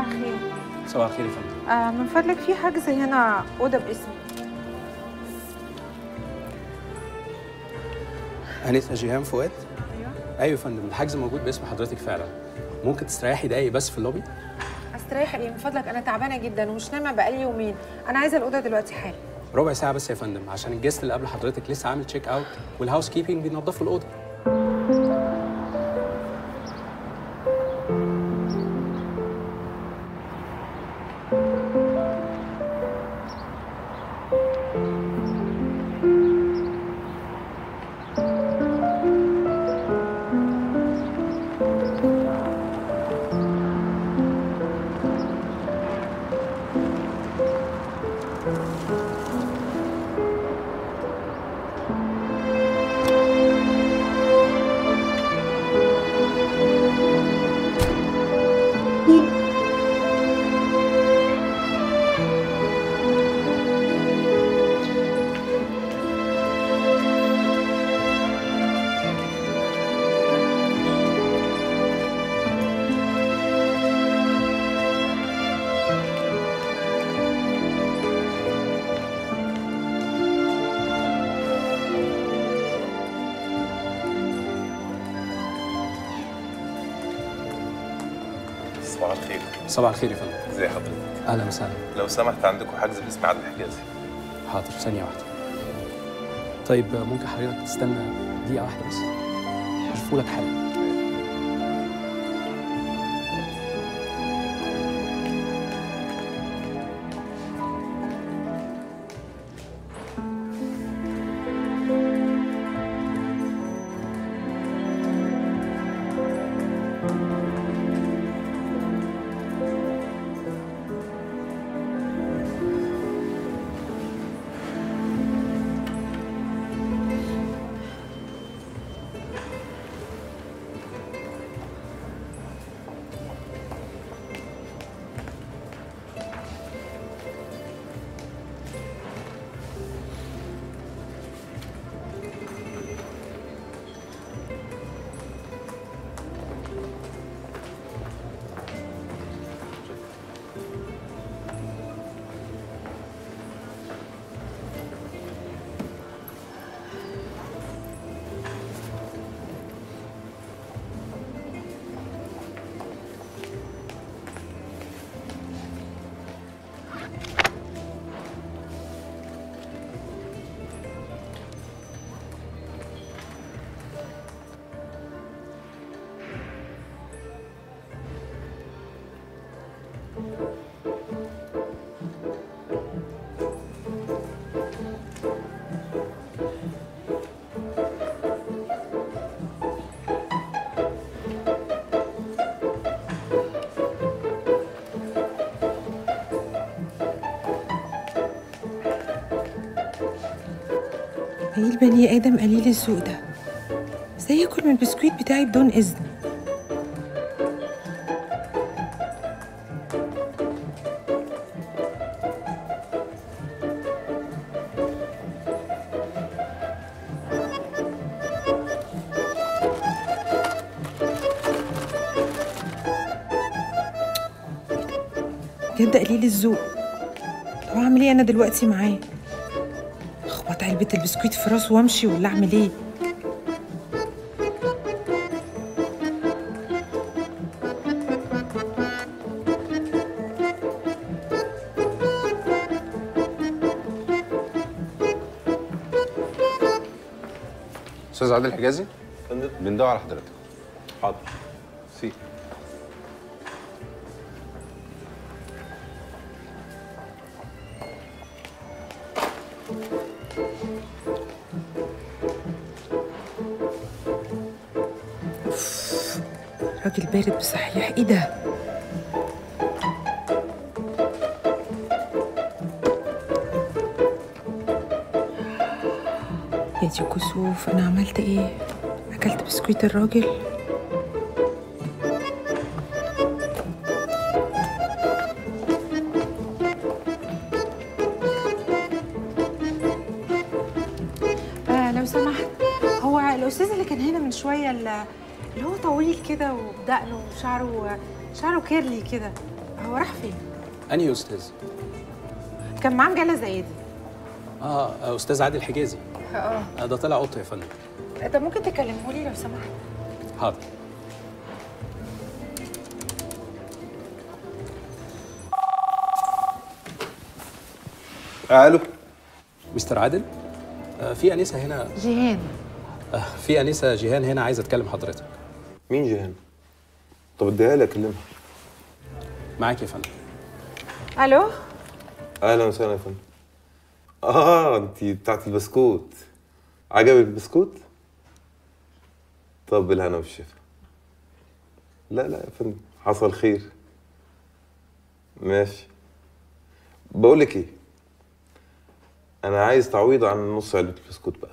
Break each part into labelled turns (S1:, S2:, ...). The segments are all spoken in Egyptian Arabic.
S1: الخير
S2: صباح الخير يا فندم
S1: آه من فضلك في حجز هنا اوضه باسمي
S2: انسه جيهان فؤاد
S1: ايوه
S2: ايوه يا فندم الحجز موجود باسم حضرتك فعلا ممكن تستريحي دقايق بس في اللوبي
S1: استريح ايه من فضلك انا تعبانه جدا ومش نايمه بقالي يومين انا عايزه الاوضه دلوقتي حالا
S2: ربع ساعه بس يا فندم عشان الجست اللي قبل حضرتك لسه عامل تشيك اوت والهاوس كيبنج بينضفوا الاوضه
S3: صباح الخير
S2: صباح الخير يا فندم
S3: ازي حضرتك
S2: اهلا وسهلا
S3: لو سمحت عندكم حجز باسم عادل حجازي
S2: حاضر ثانيه واحده طيب ممكن حضرتك تستنى دقيقه واحده بس هشوفه لك حالا
S1: ايه البني ادم قليل الذوق ده ازاي ياكل من البسكويت بتاعي بدون اذن بجد قليل الذوق طب اعمل ايه انا دلوقتي معاه اخبط علبة البسكويت في راسه وامشي ولا اعمل ايه
S4: استاذ عادل حجازي
S3: فندم
S4: بندور على حضرتك
S3: حاضر
S4: سي
S1: راجل بارد بصحيح ايه ده يا دي كسوف انا عملت ايه اكلت بسكويت الراجل آه لو سمحت هو الاستاذ اللي كان هنا من شويه اللي اللي هو طويل كده وبدقنه وشعره شعره كيرلي كده هو راح فين
S2: انهي استاذ
S1: كان معاه مجله زي دي
S2: اه استاذ عادل حجازي
S1: اه
S2: آه، ده طلع قط يا فندم
S1: انت ممكن تكلمه لي لو سمحت
S2: حاضر
S4: الو
S2: مستر عادل آه، في انسه هنا
S1: جيهان
S2: آه، في انسه جيهان هنا عايزه تكلم حضرتك
S4: مين جيهان؟ طب اديها لي اكلمها
S2: معاك يا فندم
S1: الو
S4: اهلا وسهلا يا فندم اه انت بتاعت البسكوت عجبك البسكوت؟ طب بالهنا والشفا لا لا يا فندم حصل خير ماشي بقول لك ايه انا عايز تعويض عن نص علبه البسكوت بقى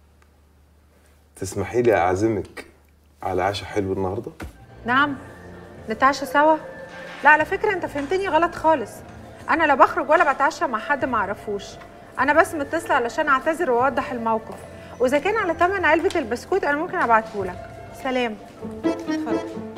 S4: تسمحي لي اعزمك على عشاء حلو النهارده
S1: نعم نتعشى سوا لا على فكره انت فهمتني غلط خالص انا لا بخرج ولا بتعشى مع حد ما اعرفوش انا بس متصله علشان اعتذر واوضح الموقف واذا كان على ثمن علبه البسكوت انا ممكن ابعته لك سلام اتفضل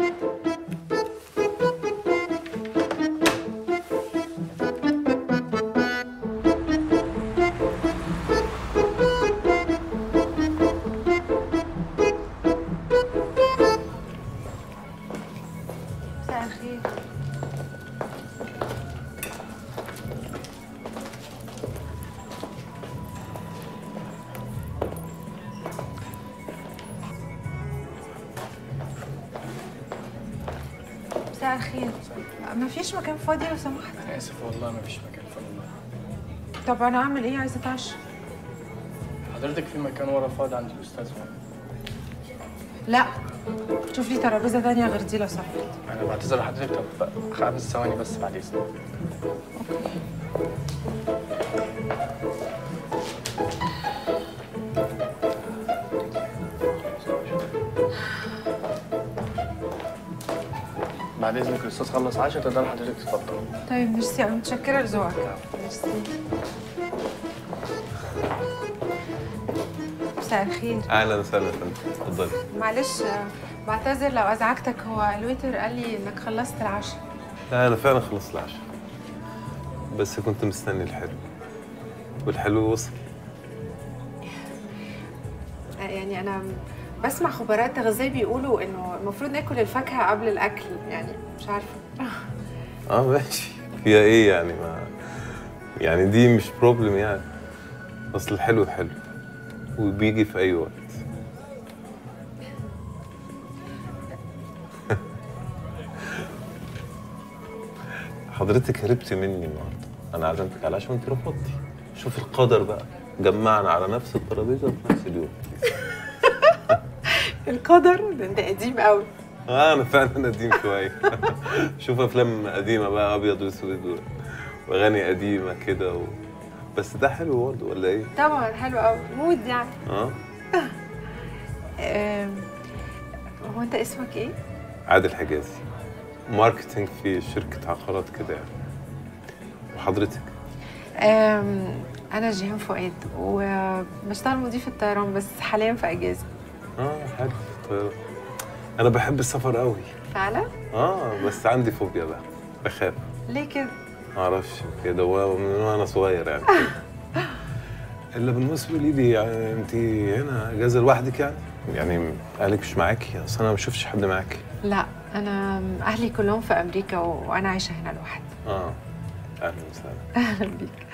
S1: مساء الخير مساء الخير مفيش مكان فاضي لو سمحت
S5: انا اسف والله ما فيش مكان فاضي
S1: طب انا اعمل ايه عايزه اتعشى
S5: حضرتك في مكان ورا فاضي عند الاستاذ فاضي
S1: لا شوف لي ترابيزه تانية غير دي لو سمحت
S5: انا بعتذر لحضرتك طب خمس ثواني بس بعد اذنك بعد اذنك الاستاذ خلص عشاء تقدر حضرتك تتفضل
S1: طيب ميرسي أوي متشكرة لذوقك ميرسي مساء الخير
S4: اهلا وسهلا يا فندم اتفضلي
S1: معلش آه، بعتذر لو ازعجتك هو الويتر قال لي انك خلصت العشاء
S4: لا انا فعلا خلصت العشاء بس كنت مستني الحلو والحلو وصل
S1: آه، يعني انا بسمع خبراء التغذية بيقولوا انه المفروض ناكل الفاكهة قبل الاكل يعني مش عارفة
S4: اه ماشي فيها ايه يعني ما يعني دي مش بروبلم يعني اصل الحلو حلو وبيجي في اي وقت حضرتك هربتي مني النهارده انا عزمتك على العشاء وانت رفضتي شوف القدر بقى جمعنا على نفس الترابيزه في نفس اليوم
S1: القدر ده انت قديم قوي
S4: اه انا فعلا قديم شويه شوف افلام قديمه بقى ابيض واسود و- واغاني قديمه كده و... بس ده حلو برضه ولا ايه؟
S1: طبعا حلو قوي مود يعني
S4: اه
S1: آم، هو انت اسمك ايه؟
S4: عادل حجازي ماركتينج في شركه عقارات كده يعني وحضرتك
S1: آم، انا جيهان فؤاد وبشتغل مضيف الطيران بس حاليا في اجازه
S4: اه حلو طيب انا بحب السفر قوي
S1: فعلا
S4: اه بس عندي فوبيا بقى بخاف
S1: ليه كده
S4: معرفش كده و- من وانا صغير يعني الا بالنسبه لي دي يعني انت هنا اجازه لوحدك يعني يعني اهلك مش معاكي اصل انا ما شفتش حد معاكي
S1: لا انا اهلي كلهم في امريكا و... وانا عايشه هنا لوحدي
S4: اه اهلا وسهلا
S1: اهلا بيك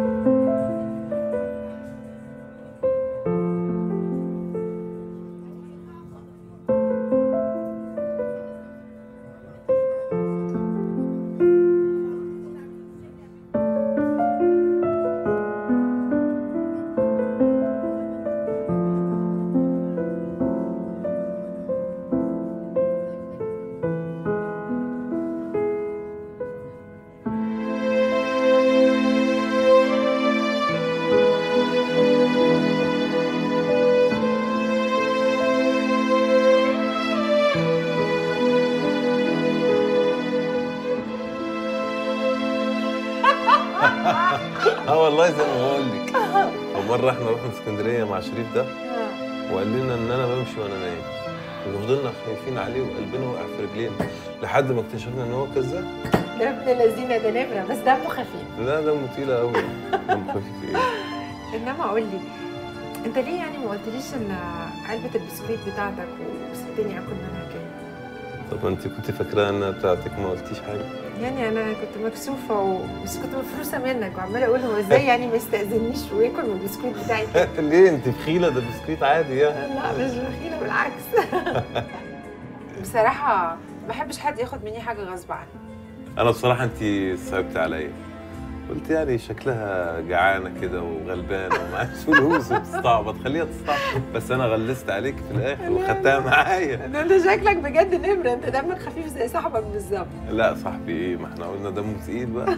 S4: اه والله زي ما بقول لك ومره احنا رحنا اسكندريه مع شريف ده وقال لنا ان انا بمشي وانا نايم وفضلنا خايفين عليه وقلبنا وقع في رجلينا لحد ما اكتشفنا ان هو كذاب
S1: ده ابن لذينه ده نمره بس دمه خفيف
S4: لا دمه تقيل قوي دمه خفيف ايه
S1: انما قول لي انت ليه يعني ما قلتليش ان علبه البسكويت بتاعتك وسبتني اكل منها كده
S4: طب انت كنت فاكره انها بتاعتك ما قلتيش حاجه
S1: يعني انا كنت مكسوفه و... بس كنت مفروسه منك وعماله اقول هو ازاي يعني ما يستاذنيش وياكل من البسكويت بتاعي كده
S4: ليه انت بخيله ده بسكويت عادي يعني
S1: لا مش بخيله بالعكس بصراحه ما بحبش حد ياخد مني حاجه غصب عني
S4: انا بصراحه انت صعبت عليا قلت يعني شكلها جعانه كده وغلبانه ومعاش فلوس وبتستعبط خليها تستعبط بس انا غلست عليك في الاخر وخدتها معايا
S1: ده انت شكلك بجد نمره انت دمك خفيف زي صاحبك بالظبط
S4: لا صاحبي ايه ما احنا قلنا دمه تقيل بقى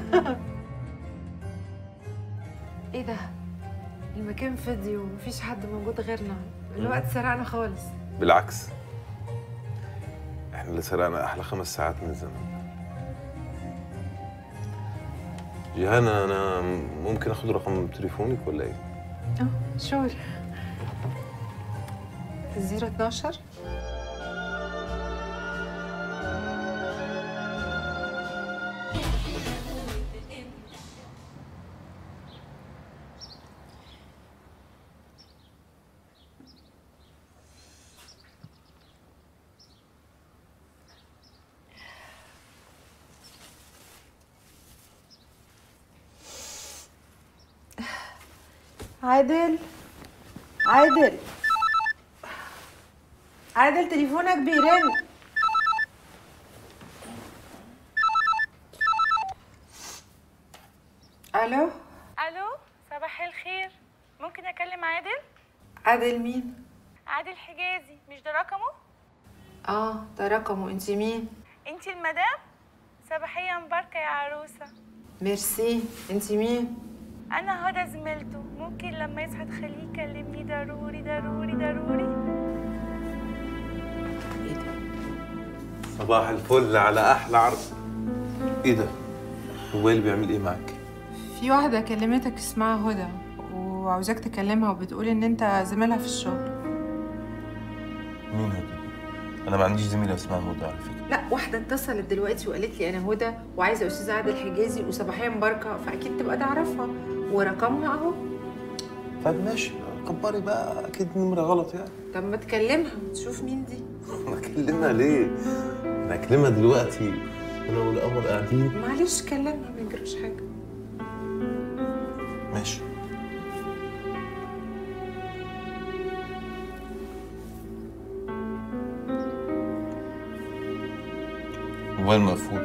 S1: ايه ده المكان فاضي ومفيش حد موجود غيرنا الوقت سرقنا خالص
S4: بالعكس احنا اللي سرقنا احلى خمس ساعات من الزمن جيهان انا ممكن اخد رقم تليفونك ولا ايه؟
S1: اه شور 012 عادل عادل عادل تليفونك بيرن الو
S6: الو صباح الخير ممكن اكلم عادل
S1: عادل مين
S6: عادل حجازي مش ده رقمه
S1: اه ده رقمه انت مين
S6: انتي المدام صباحيه مباركه يا عروسه
S1: ميرسي انت مين
S6: انا هدى زميلته ممكن لما يصحى تخليه يكلمني ضروري ضروري ضروري
S1: ايه ده
S4: صباح الفل على احلى عرض ايه ده؟ هو اللي بيعمل ايه معاك؟
S1: في واحدة كلمتك اسمها هدى وعاوزاك تكلمها وبتقول ان انت زميلها في الشغل
S3: مين هدى؟ انا ما عنديش زميله اسمها هدى على فكره
S1: لا واحدة اتصلت دلوقتي وقالت لي انا هدى وعايزة استاذ عادل حجازي وصباحية مباركة فاكيد تبقى تعرفها ورقمها اهو
S3: طب ماشي كبري بقى اكيد نمره غلط يعني
S1: طب ما تكلمها تشوف مين دي
S4: اكلمها ليه؟ انا اكلمها دلوقتي انا والقمر قاعدين
S1: معلش كلمها ما يجراش حاجة
S3: ماشي موبايل مقفول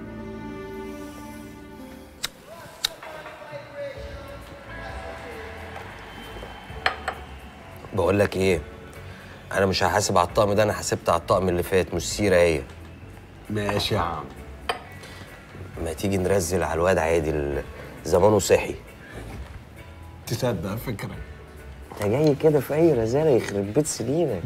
S7: بقول لك ايه انا مش هحاسب على الطقم ده انا حاسبت على الطقم اللي فات مش سيره هي
S8: ماشي يا عم
S7: ما تيجي نرزل على الواد عادل زمانه صحي
S8: تصدق فكرة
S7: انت جاي كده في اي رزاله يخرب بيت سنينك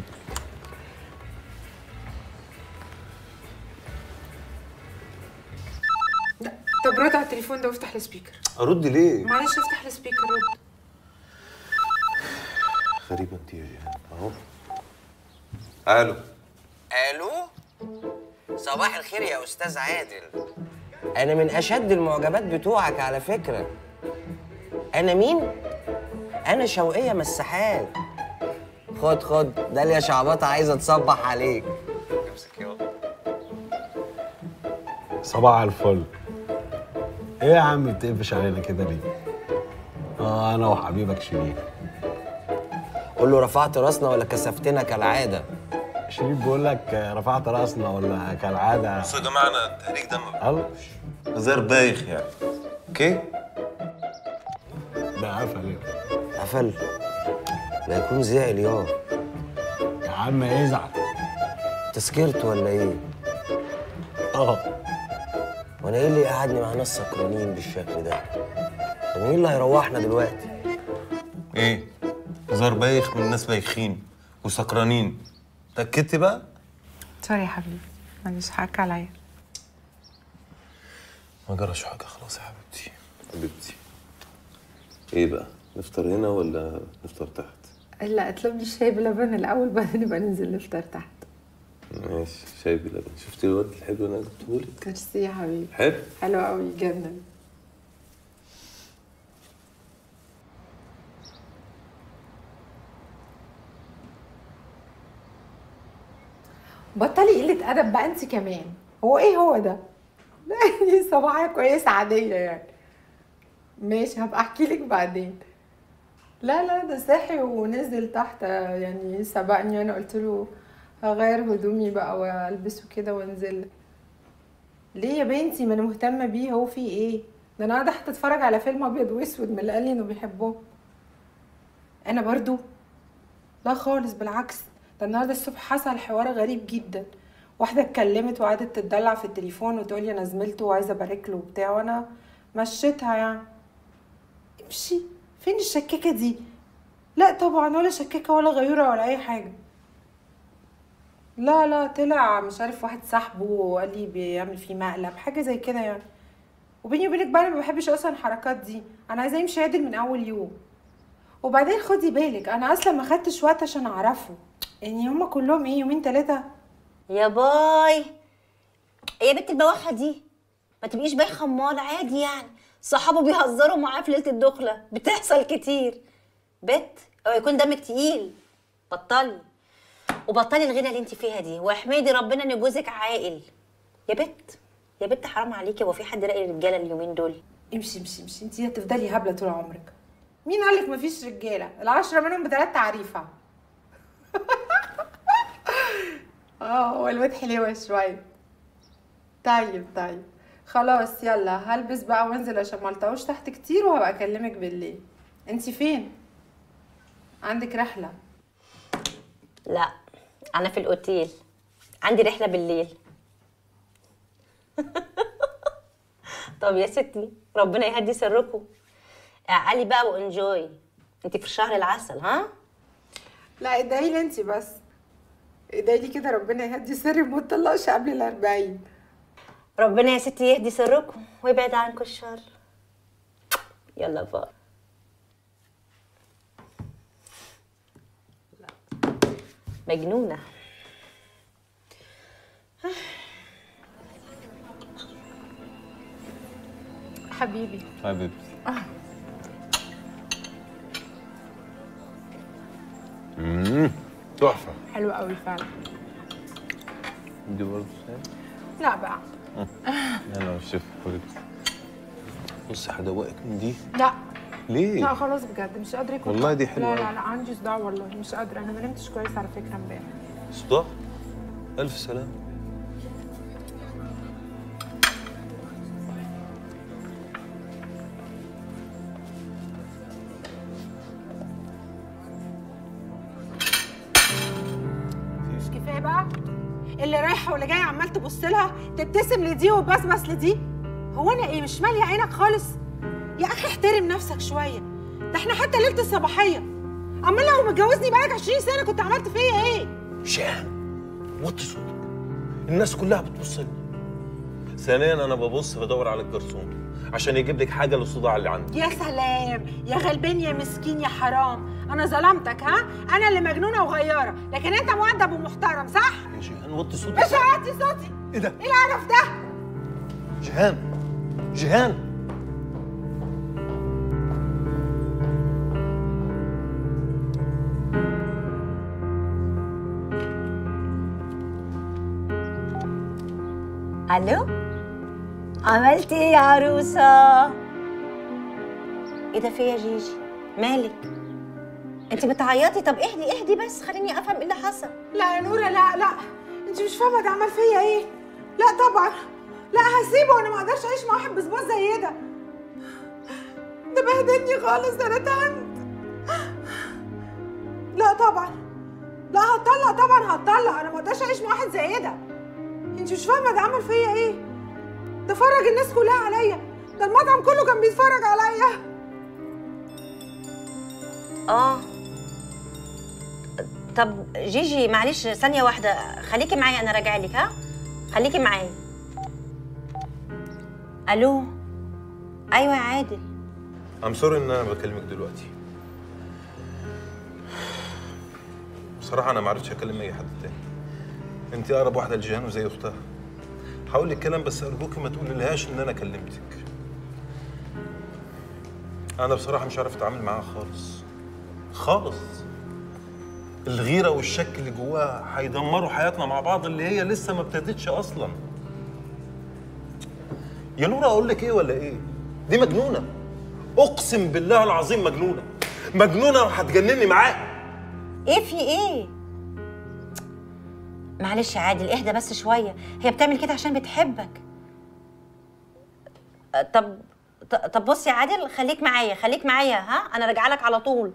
S1: طب رد على التليفون ده وافتح السبيكر
S4: ارد ليه؟
S1: معلش افتح السبيكر رد
S4: غريبه انت يا جيهان اهو الو
S7: الو صباح الخير يا استاذ عادل انا من اشد المعجبات بتوعك على فكره انا مين انا شوقيه مساحات خد خد داليا شعبطه عايزه تصبح عليك
S8: صباح الفل ايه يا عم بتقفش علينا كده ليه؟ اه انا وحبيبك شريف
S7: قول له رفعت راسنا ولا كسفتنا كالعاده
S8: شريف بيقول لك آه، رفعت راسنا ولا كالعاده
S3: بصوا يا جماعه انا تهريج دم
S8: الله
S3: هزار بايخ يعني اوكي
S8: ده قفل إيه؟
S7: قفل لا يكون زعل يا
S8: يا عم ازعل
S7: تسكرت ولا ايه
S8: اه
S7: وانا ايه اللي قعدني مع ناس سكرانين بالشكل ده طب مين اللي هيروحنا دلوقتي
S3: ايه هزار بايخ من ناس بايخين وسكرانين تاكدتي بقى
S1: سوري يا حبيبي معلش حقك عليا
S3: ما جراش حاجه خلاص يا حبيبتي
S4: حبيبتي ايه بقى؟ نفطر هنا ولا نفطر تحت؟
S1: لا اطلب لي الشاي بلبن الاول بعدين نبقى ننزل نفطر تحت
S4: ماشي شاي بلبن شفتي الواد الحلو اللي انا جبته لك
S1: ميرسي يا حبيبي
S4: حلو
S1: حلو قوي جدا بطلي قلة أدب بقى أنت كمان هو إيه هو ده؟ لا دي صباحية كويسة عادية يعني ماشي هبقى أحكي لك بعدين لا لا ده صاحي ونزل تحت يعني سبقني أنا قلت له هغير هدومي بقى والبسه كده وانزل ليه يا بنتي ما انا مهتمه بيه هو في ايه ده انا قاعده حتى اتفرج على فيلم ابيض واسود من اللي قال لي انه بيحبه انا برضو لا خالص بالعكس ده النهارده الصبح حصل حوار غريب جدا واحده اتكلمت وقعدت تدلع في التليفون وتقول لي انا زميلته وعايزه ابارك له وبتاع وانا مشيتها يعني امشي فين الشكاكه دي لا طبعا ولا شكاكه ولا غيوره ولا اي حاجه لا لا طلع مش عارف واحد صاحبه وقال لي بيعمل فيه مقلب حاجه زي كده يعني وبيني وبينك بقى انا ما بحبش اصلا الحركات دي انا عايزاه يمشي عادل من اول يوم وبعدين خدي بالك انا اصلا ما خدتش وقت عشان اعرفه يعني هما كلهم ايه يومين ثلاثه
S9: يا باي ايه يا بنت البواحه دي ما تبقيش بايخه امال عادي يعني صحابه بيهزروا معاه في ليله الدخله بتحصل كتير بت او يكون دمك تقيل بطلي وبطلي الغنى اللي انت فيها دي واحمدي ربنا ان جوزك عاقل يا بت يا بت حرام عليكي هو في حد راقي الرجاله اليومين دول
S1: امشي امشي امشي انت هتفضلي هبله طول عمرك مين قالك مفيش رجاله العشرة منهم بثلاث تعريفه اه هو الواد حلوه شويه طيب طيب خلاص يلا هلبس بقى وانزل عشان ما الطقوش تحت كتير وهبقى اكلمك بالليل انت فين عندك رحله
S9: لا انا في الاوتيل عندي رحله بالليل طب يا ستي ربنا يهدي سركم اعقلي بقى وانجوي انت في شهر العسل ها
S1: لا ادعي لي انت بس ادعي لي كده ربنا يهدي سري وما تطلقش قبل الأربعين
S9: ربنا يا ستي يهدي سركم ويبعد عنكم الشر يلا باي مجنونه
S1: حبيبي
S3: حبيبتي
S4: امم تحفه
S1: حلو قوي فعلا
S3: دي برضه شاي
S1: لا بقى
S3: انا والشيف حبيبتي بصي هدوقك من دي
S1: لا
S3: ليه؟
S1: لا خلاص بجد مش قادره اكل
S3: والله دي حلوة
S1: لا
S3: أوي.
S1: لا لا عندي صداع والله مش قادره انا ما نمتش كويس على فكره امبارح
S3: صداع الف سلام
S1: مش كفايه بقى اللي رايحه واللي جايه عمال تبص لها تبتسم لدي وتبصبص لدي هو انا ايه مش ماليه عينك خالص يا اخي احترم نفسك شويه ده احنا حتى ليله الصباحيه امال لو متجوزني بقالك 20 سنه كنت عملت فيا ايه
S3: شام وطي صوتك الناس كلها بتبص لي ثانيا انا ببص بدور على الجرسون عشان يجيب لك حاجه للصداع اللي عندي
S1: يا سلام يا غلبان يا مسكين يا حرام انا ظلمتك ها انا اللي مجنونه وغياره لكن انت مؤدب ومحترم صح
S3: يا جيهان وطي صوتك
S1: مش هعدي صوتي
S3: ايه ده
S1: ايه القرف ده
S3: جيهان جيهان
S9: الو عملتي ايه يا عروسه ايه ده في يا جيجي مالك انت بتعيطي طب اهدي اهدي بس خليني افهم ايه اللي حصل
S1: لا يا نوره لا لا انت مش فاهمه ده عمل فيا ايه لا طبعا لا هسيبه انا ما اقدرش اعيش مع واحد بسبوس زي ده ده بهدلني خالص انا تهنت لا طبعا لا هتطلق طبعا هتطلق انا ما اقدرش اعيش مع واحد زي ده انت مش فاهمه ده عمل فيا ايه ده فرج الناس كلها عليا ده المطعم كله كان بيتفرج عليا
S9: اه طب جيجي معلش ثانيه واحده خليكي معايا انا راجعه لك ها خليكي معايا الو ايوه يا عادل
S3: ام سوري ان انا بكلمك دلوقتي بصراحه انا ما عرفتش اكلم اي حد تاني انت اقرب واحده لجيهان وزي اختها هقول لك كلام بس ارجوك ما تقولي لهاش ان انا كلمتك انا بصراحه مش عارف اتعامل معاها خالص خالص الغيره والشك اللي جواها هيدمروا حياتنا مع بعض اللي هي لسه ما ابتدتش اصلا يا نورة اقول لك ايه ولا ايه دي مجنونه اقسم بالله العظيم مجنونه مجنونه وهتجنني معاها
S9: ايه في ايه معلش يا عادل اهدى بس شويه هي بتعمل كده عشان بتحبك أه، طب ط- طب بص يا عادل خليك معايا خليك معايا ها انا راجعه لك على طول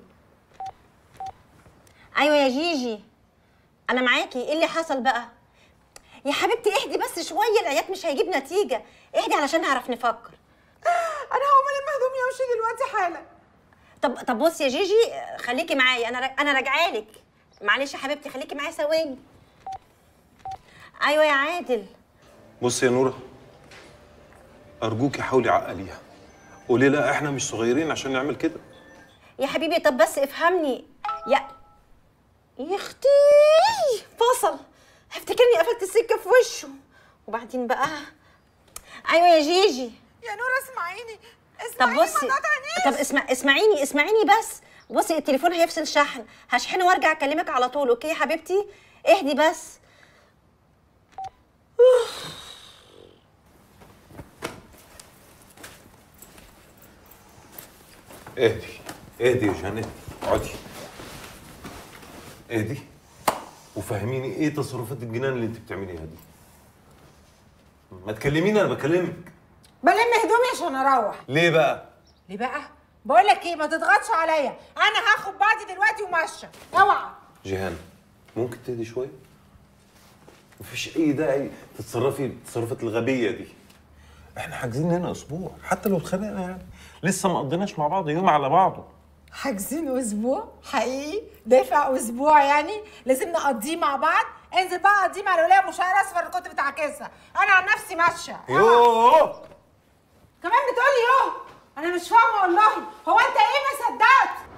S9: ايوه يا جيجي انا معاكي ايه اللي حصل بقى يا حبيبتي اهدي بس شويه العياط مش هيجيب نتيجه اهدي علشان نعرف نفكر
S1: انا هقوم الم هدومي وامشي دلوقتي حالا
S9: طب طب بصي يا جيجي خليكي معايا انا انا راجعه لك معلش يا حبيبتي خليكي معايا ثواني ايوه يا عادل
S3: بص يا نورة أرجوكي حاولي عقليها قولي لا إحنا مش صغيرين عشان نعمل كده
S9: يا حبيبي طب بس افهمني يا يا اختي فصل افتكرني قفلت السكه في وشه وبعدين بقى ايوه يا جيجي
S1: يا نورة اسمعيني
S9: طب
S1: اسمعيني
S9: بصي
S1: ما تقطعنيش
S9: طب اسمع اسمعيني اسمعيني بس بصي التليفون هيفصل شحن هشحنه وارجع اكلمك على طول اوكي يا حبيبتي اهدي بس
S3: اهدي اهدي يا جهان اهدي اقعدي اهدي وفهميني ايه تصرفات الجنان اللي انت بتعمليها دي ما تكلميني انا بكلمك
S1: بلم هدومي عشان اروح
S3: ليه بقى
S1: ليه بقى بقول لك ايه ما تضغطش عليا انا هاخد بعضي دلوقتي وماشيه اوعى
S3: جيهان ممكن تهدي شويه مفيش اي داعي تتصرفي التصرفات الغبيه دي احنا حاجزين هنا اسبوع حتى لو اتخانقنا يعني لسه ما قضيناش مع بعض يوم على بعضه
S1: حاجزين اسبوع حقيقي دافع اسبوع يعني لازم نقضيه مع بعض انزل بقى قضيه مع الولايه مشاهير اصفر اللي كنت بتعاكسها انا عن نفسي ماشيه
S3: يوه
S1: كمان بتقولي يوه انا مش فاهمه والله هو انت ايه ما صدقت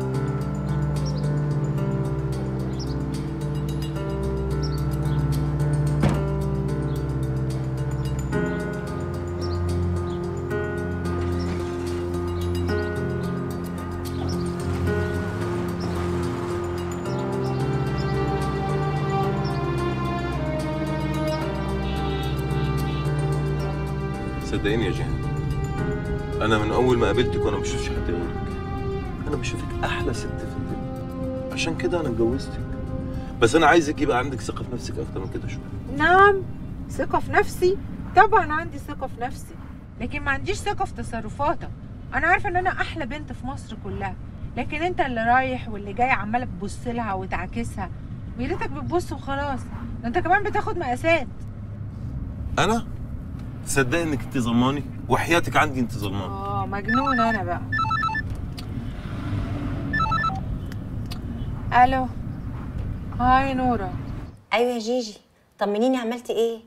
S3: صدقيني يا جيهان انا من اول ما قابلتك وانا ما بشوفش حد غيرك انا بشوفك احلى ست في الدنيا عشان كده انا اتجوزتك بس انا عايزك يبقى عندك ثقه في نفسك اكتر من كده شويه
S1: نعم ثقة في نفسي طبعا عندي ثقة في نفسي لكن ما عنديش ثقة في تصرفاتك أنا عارفة إن أنا أحلى بنت في مصر كلها لكن أنت اللي رايح واللي جاي عمالة تبص لها وتعاكسها ويا ريتك بتبص وخلاص ده أنت كمان بتاخد مقاسات
S3: انا تصدقي انك انت ظلماني وحياتك عندي انت ظلماني
S1: آه مجنون أنا بقى ألو هاي نورة
S9: ايوه يا جيجي طمنيني عملتي ايه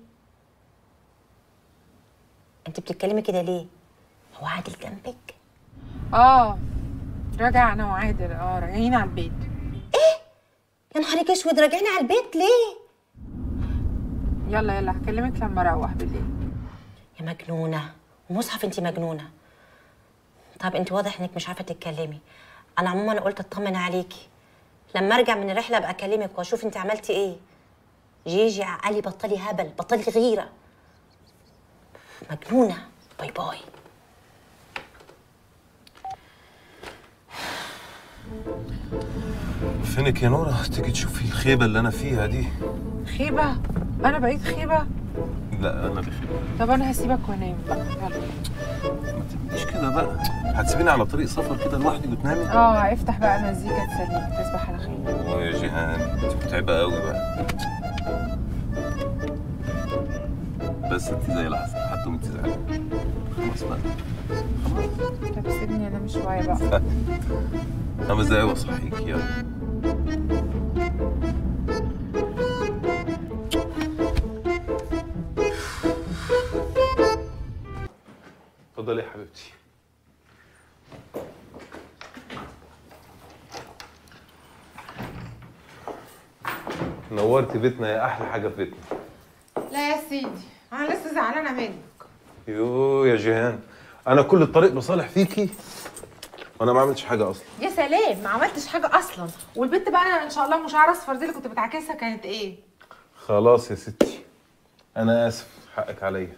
S9: انت بتتكلمي كده ليه هو عادل جنبك
S1: آه راجع أنا وعادل آه راجعين على البيت
S9: يا نهارك اسود راجعين على البيت ليه
S1: يلا يلا هكلمك لما أروح بالليل
S9: يا مجنونه ومصحف انت مجنونه طب انت واضح انك مش عارفه تتكلمي انا عموما قلت اطمن عليكي لما ارجع من الرحله ابقى اكلمك واشوف انت عملتي ايه جيجي عقلي بطلي هبل بطلي غيره مجنونه باي باي
S3: فينك يا نورة تيجي تشوفي الخيبة اللي أنا فيها دي
S1: خيبة أنا بقيت خيبة
S3: لا أنا اللي خيبة
S1: طب أنا هسيبك وأنام بقى يلا
S3: ما تبقيش كده بقى هتسيبيني على طريق سفر كده لوحدي وتنامي
S1: اه افتح بقى مزيكا تسليك تصبح على خير
S3: أوه يا جيهان انت متعبة قوي بقى بس انت زي العسل حتى وانت زعلانة خلاص بقى
S1: طب سيبني انام شويه بقى
S3: خمس دقايق واصحيك يلا اتفضلي يا حبيبتي
S4: نورتي بيتنا يا احلى حاجه في بيتنا
S1: لا يا سيدي انا لسه زعلانه منك
S4: يو يا جيهان انا كل الطريق بصالح فيكي وانا ما عملتش حاجه اصلا
S1: يا سلام ما عملتش حاجه اصلا والبنت بقى ان شاء الله مش عارف اصفر دي اللي كنت بتعكسها كانت ايه
S4: خلاص يا ستي انا اسف حقك عليا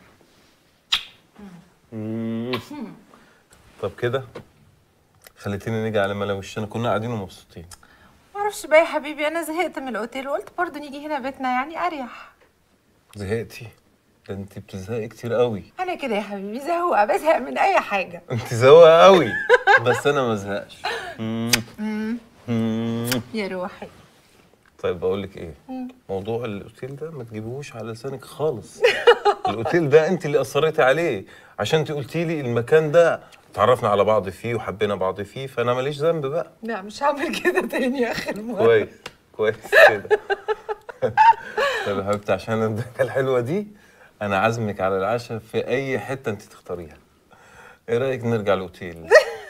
S4: مم. طب كده خليتيني نيجي على ملا وشنا كنا قاعدين ومبسوطين
S1: معرفش بقى يا حبيبي انا زهقت من الاوتيل وقلت برضه نيجي هنا بيتنا يعني اريح
S4: زهقتي ده انت بتزهقي كتير قوي
S1: انا كده يا حبيبي زهوقه بزهق من اي حاجه
S4: انت زوقه قوي بس انا ما ازهقش مم. مم.
S1: يا روحي
S4: طيب بقول لك ايه موضوع الاوتيل ده ما تجيبوش على لسانك خالص الاوتيل ده انت اللي اصريتي عليه عشان انت قلتي لي المكان ده تعرفنا على بعض فيه وحبينا بعض فيه فانا ماليش ذنب بقى
S1: لا مش هعمل كده تاني اخر مره
S4: كويس كويس كده طيب يا حبيبتي عشان الضحكه الحلوه دي انا عازمك على العشاء في اي حته انت تختاريها ايه رايك نرجع الاوتيل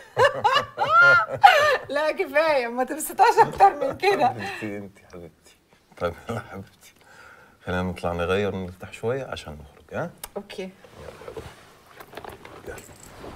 S1: لا كفايه ما تبسطهاش اكتر من كده
S4: حبيبتي انت حبيبتي طيب يلا حبيبتي خلينا نطلع نغير ونرتاح شويه عشان نخرج ها
S1: اوكي
S4: يلا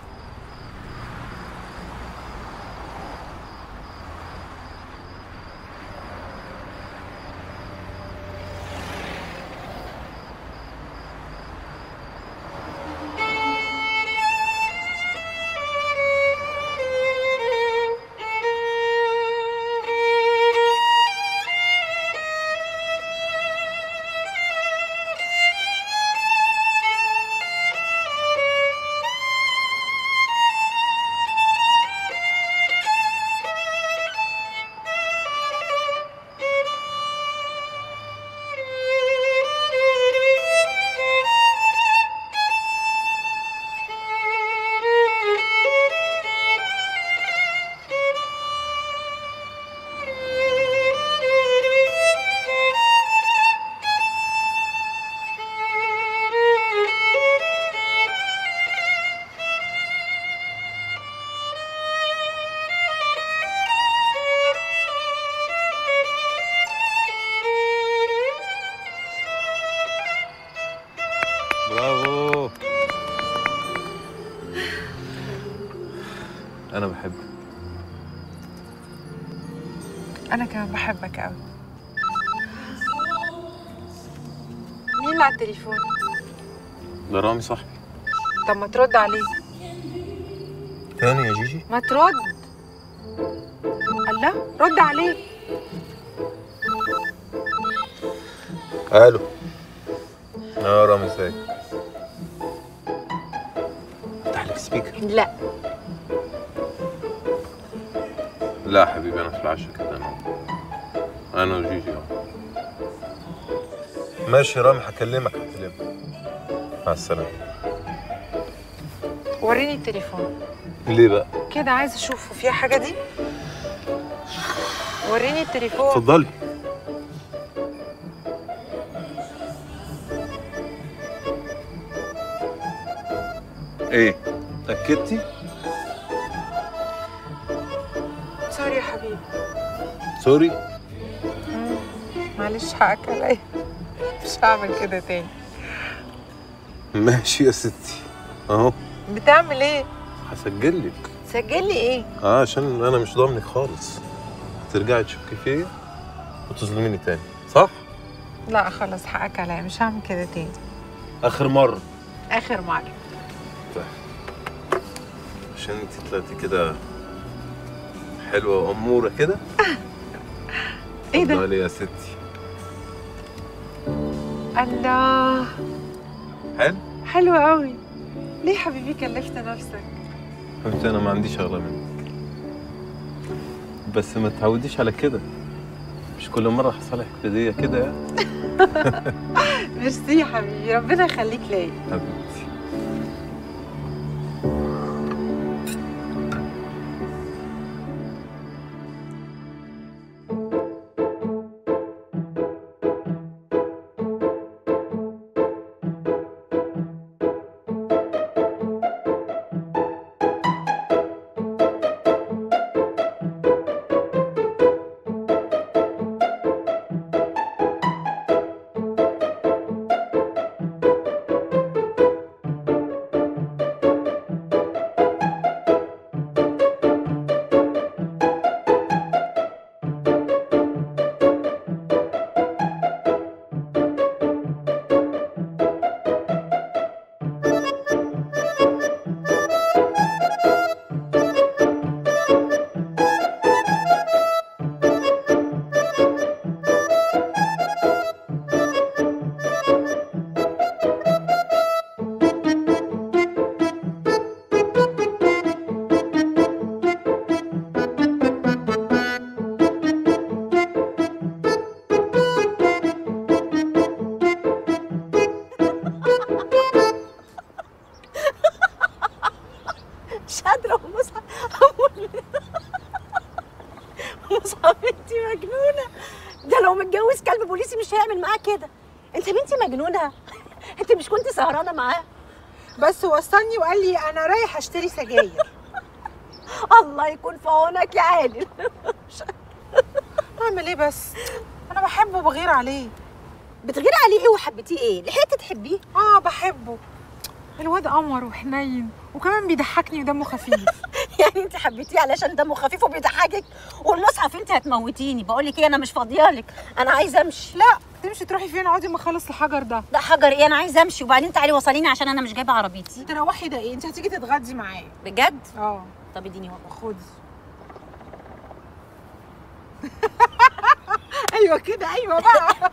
S4: برافو انا بحبك
S1: انا كمان بحبك قوي مين اللي على التليفون
S4: ده رامي صاحبي
S1: طب ما ترد عليه
S4: تاني يا جيجي
S1: ما ترد الله رد عليه
S4: الو اه رامي ازيك افتح لك سبيكر
S1: لا
S4: لا حبيبي انا في العشاء كده انا انا وجيجي اه ماشي رامي هكلمك هكلمك مع السلامه
S1: وريني التليفون
S4: ليه بقى
S1: كده عايز اشوفه فيها حاجه دي وريني التليفون
S4: اتفضلي ايه اتاكدتي
S1: سوري يا حبيبي
S4: سوري
S1: معلش حقك عليا مش هعمل كده تاني
S4: ماشي يا ستي اهو
S1: بتعمل ايه
S4: هسجل لك
S1: سجل لي ايه
S4: اه عشان انا مش ضامنك خالص هترجعي تشكي فيا وتظلميني تاني صح
S1: لا خلاص حقك عليا مش هعمل كده تاني
S4: اخر مره
S1: اخر مره
S4: عشان انت طلعتي كده حلوه واموره كده
S1: ايه ده
S4: اتفضلي يا ستي
S1: الله
S4: حلو
S1: حلو قوي ليه حبيبي كلفت نفسك
S4: حبيبتي انا ما عنديش اغلى منك بس ما تعوديش على كده مش كل مره هصالحك هديه كده يعني
S1: ميرسي يا حبيبي ربنا يخليك ليا
S4: حبيبتي
S9: كده انت بنتي مجنونه انت مش كنت سهرانه معاه
S1: بس وصلني وقال لي انا رايح اشتري سجاير
S9: الله يكون في عونك يا عادل
S1: اعمل ايه بس انا بحبه وبغير عليه
S9: بتغيري عليه ايه وحبيتيه ايه لحقتي تحبيه
S1: اه بحبه الواد قمر وحنين وكمان بيضحكني ودمه خفيف
S9: يعني انت حبيتيه علشان دمه خفيف وبيضحكك والمصحف انت هتموتيني بقول لك ايه انا مش فاضيالك انا عايزه امشي
S1: لا تمشي تروحي فين اقعدي ما اخلص الحجر ده
S9: ده حجر ايه انا عايزه امشي وبعدين تعالي وصليني عشان انا مش جايبه عربيتي
S1: تروحي ده ايه انت هتيجي تتغدي معايا
S9: بجد
S1: اه
S9: طب اديني وقت
S1: خدي ايوه كده ايوه بقى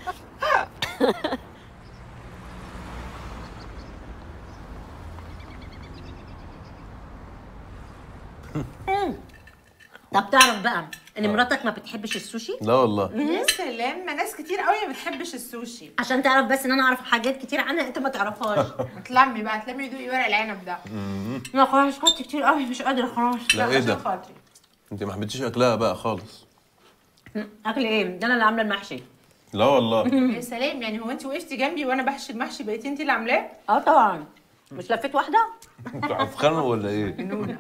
S9: طب تعرف بقى ان مراتك ما بتحبش السوشي
S4: لا والله
S1: يا سلام ما ناس كتير قوي ما بتحبش السوشي
S9: عشان تعرف بس ان انا اعرف حاجات كتير عنها انت ما تعرفهاش
S1: تلمي بقى تلمي دوقي ورق العنب ده
S9: لا خلاص خدت كتير قوي مش قادره خلاص
S4: لا ايه
S1: عشان
S4: ده
S1: خاطري
S4: انت ما حبيتيش اكلها بقى خالص
S9: اكل ايه ده انا اللي عامله المحشي
S4: لا والله
S1: يا سلام يعني هو انت وقفتي جنبي وانا بحشي المحشي بقيتي انت اللي عاملاه
S9: اه طبعا مش لفيت واحده
S4: انتوا هتتخانقوا ولا ايه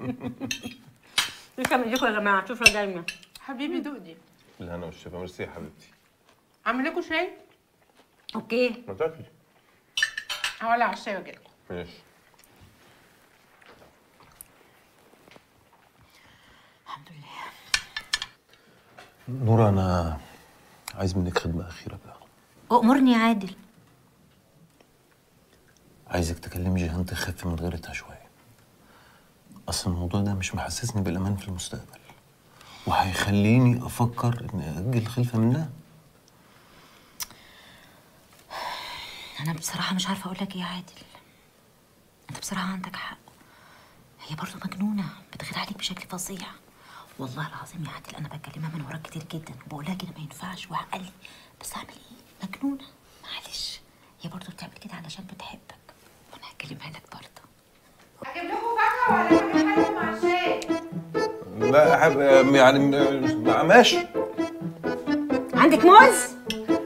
S9: لسه من ايديكم يا جماعه شوفوا دايما
S1: حبيبي دوق دي
S4: بالهنا والشفا ميرسي يا حبيبتي
S1: اعمل لكم شاي
S9: اوكي
S4: ما تاكلي
S1: هولع على الشاي واجيلكم
S4: ماشي
S9: الحمد لله
S3: نورا انا عايز منك خدمه اخيره بقى
S9: امرني يا عادل
S3: عايزك تكلمي جيهان تخف من غيرتها شويه اصل الموضوع ده مش محسسني بالامان في المستقبل وهيخليني افكر اني اجل الخلفه منها
S9: انا بصراحه مش عارفه اقول لك ايه يا عادل انت بصراحه عندك حق هي برضه مجنونه بتغير عليك بشكل فظيع والله العظيم يا عادل انا بكلمها من وراك كتير جدا وبقول لها كده ما ينفعش وعقلي بس اعمل ايه مجنونه معلش هي برضه بتعمل كده علشان بتحبك وانا هكلمها لك برضه
S1: اجيب لكم فاكهه ولا اجيب حاجه مع الشاي
S4: لا أحب يعني م- ماشي
S9: عندك موز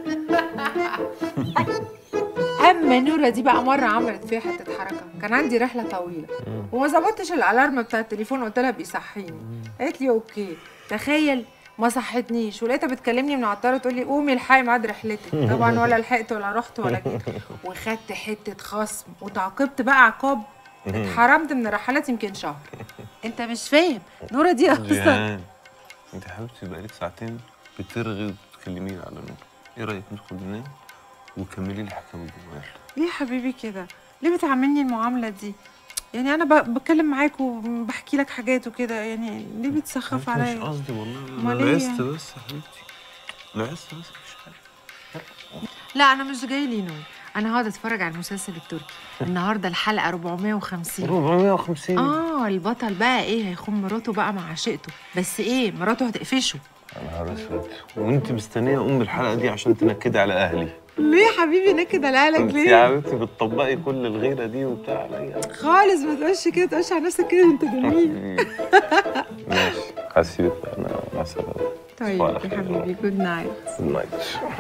S1: اما نورة دي بقى مره عملت فيها حته حركه كان عندي رحله طويله وما ظبطتش الالارم بتاع التليفون قلت لها بيصحيني قالت لي اوكي تخيل ما صحتنيش ولقيتها بتكلمني من على الطياره تقول لي قومي الحقي ميعاد رحلتك طبعا ولا لحقت ولا رحت ولا جيت وخدت حته خصم وتعاقبت بقى عقاب اتحرمت من الرحلات يمكن شهر انت مش فاهم نورة دي اصلا
S4: جيهان انت يا حبيبتي بقالك ساعتين بترغي وتكلميني على نور ايه رايك ندخل ننام وكملي لي حكاوي جوال
S1: ليه يا حبيبي كده ليه بتعاملني المعامله دي يعني انا ب- بتكلم معاك وبحكي لك حاجات وكده يعني ليه بتسخف
S4: مش
S1: عليا
S4: قصدي والله
S1: أمال
S4: انا
S1: إيه
S4: لعست
S1: يعني؟
S4: بس يا حبيبتي لعست بس مفيش حاجه
S1: لا انا مش جاي لي نوم انا هقعد اتفرج على المسلسل التركي النهارده الحلقه 450
S4: 450
S1: اه البطل بقى ايه هيخون مراته بقى مع عشيقته بس ايه مراته هتقفشه
S4: يا نهار اسود وانت مستنيه ام الحلقه دي عشان تنكدي على اهلي
S1: ليه يا حبيبي نكد على اهلك
S4: انت يا
S1: ليه
S4: حبيبتي بتطبقي كل الغيره دي وبتاع عليا
S1: خالص ما تقولش كده تقولش على نفسك كده انت جميل
S4: ماشي هسيبك بقى انا مع السلامه
S1: طيب
S4: على
S1: يا
S4: خير.
S1: حبيبي جود نايت
S4: جود نايت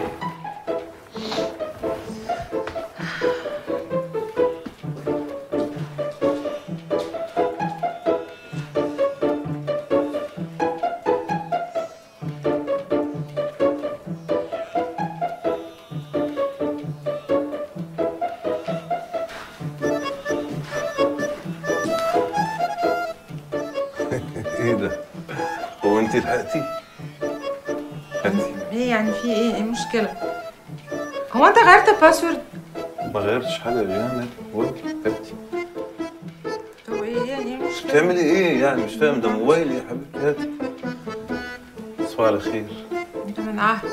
S4: ايه ده؟ هو انت لحقتي؟ هاتي
S1: ايه يعني في ايه ايه المشكله هو انت غيرت الباسورد
S4: ما غيرتش حاجه يا جيهان هاتي هاتي
S1: طب ايه يعني ايه المشكله
S4: بتعملي ايه يعني مش فاهم ده موبايلي يا حبيبتي هاتي تصبحي على خير
S1: انت من عهد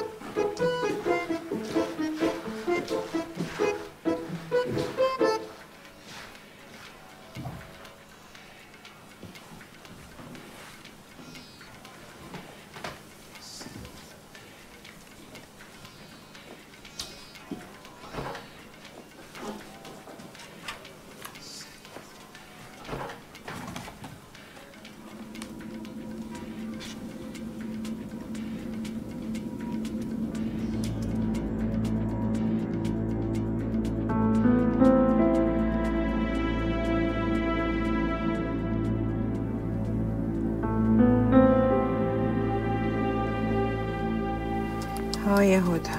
S1: يا هدى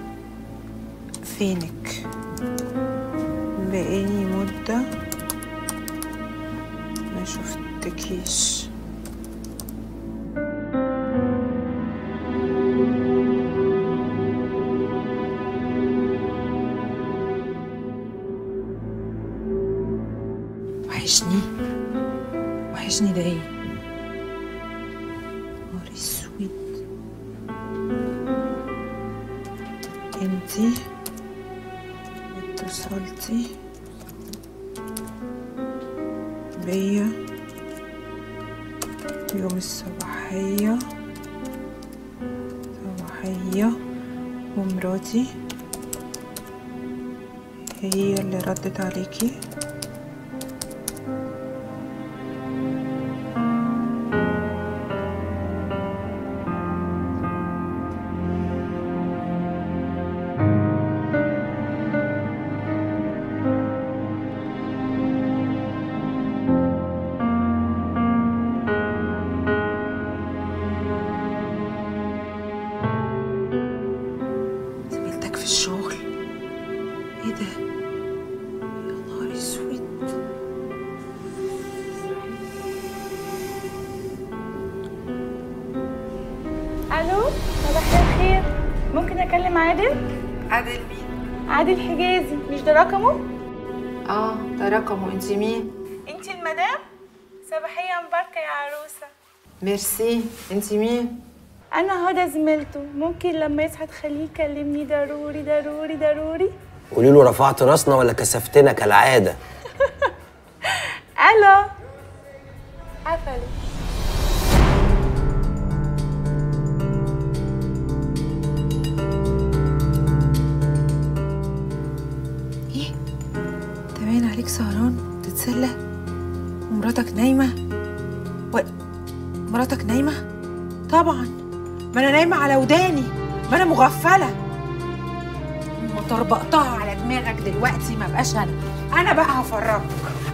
S1: فينك بقالي مدة ما شفتكيش وحشني وحشني ده ايه نهار اسود انتي اتصلتي بيا يوم الصباحية صباحية ومراتي هي اللي ردت عليكي زميلتك في الشغل ايه ده يا نهار اسود
S6: الو صباح الخير ممكن اكلم عادل
S1: عادل مين
S6: عادل حجازي مش ده رقمه
S1: اه ده رقمه انت مين
S6: انت المدام صباحيه مباركه يا عروسه
S1: ميرسي انت مين
S6: انا هدى زميلته ممكن لما يصحى تخليه يكلمني ضروري ضروري ضروري
S7: قولي له رفعت راسنا ولا كسفتنا كالعاده
S6: الو قفلت
S1: ايه انت باين عليك سهران تتسلى ومراتك نايمة و... مراتك نايمة طبعا ما انا نايمة على وداني ما انا مغفلة ما طربقتها على دماغك دلوقتي ما بقاش انا انا بقى هفرجك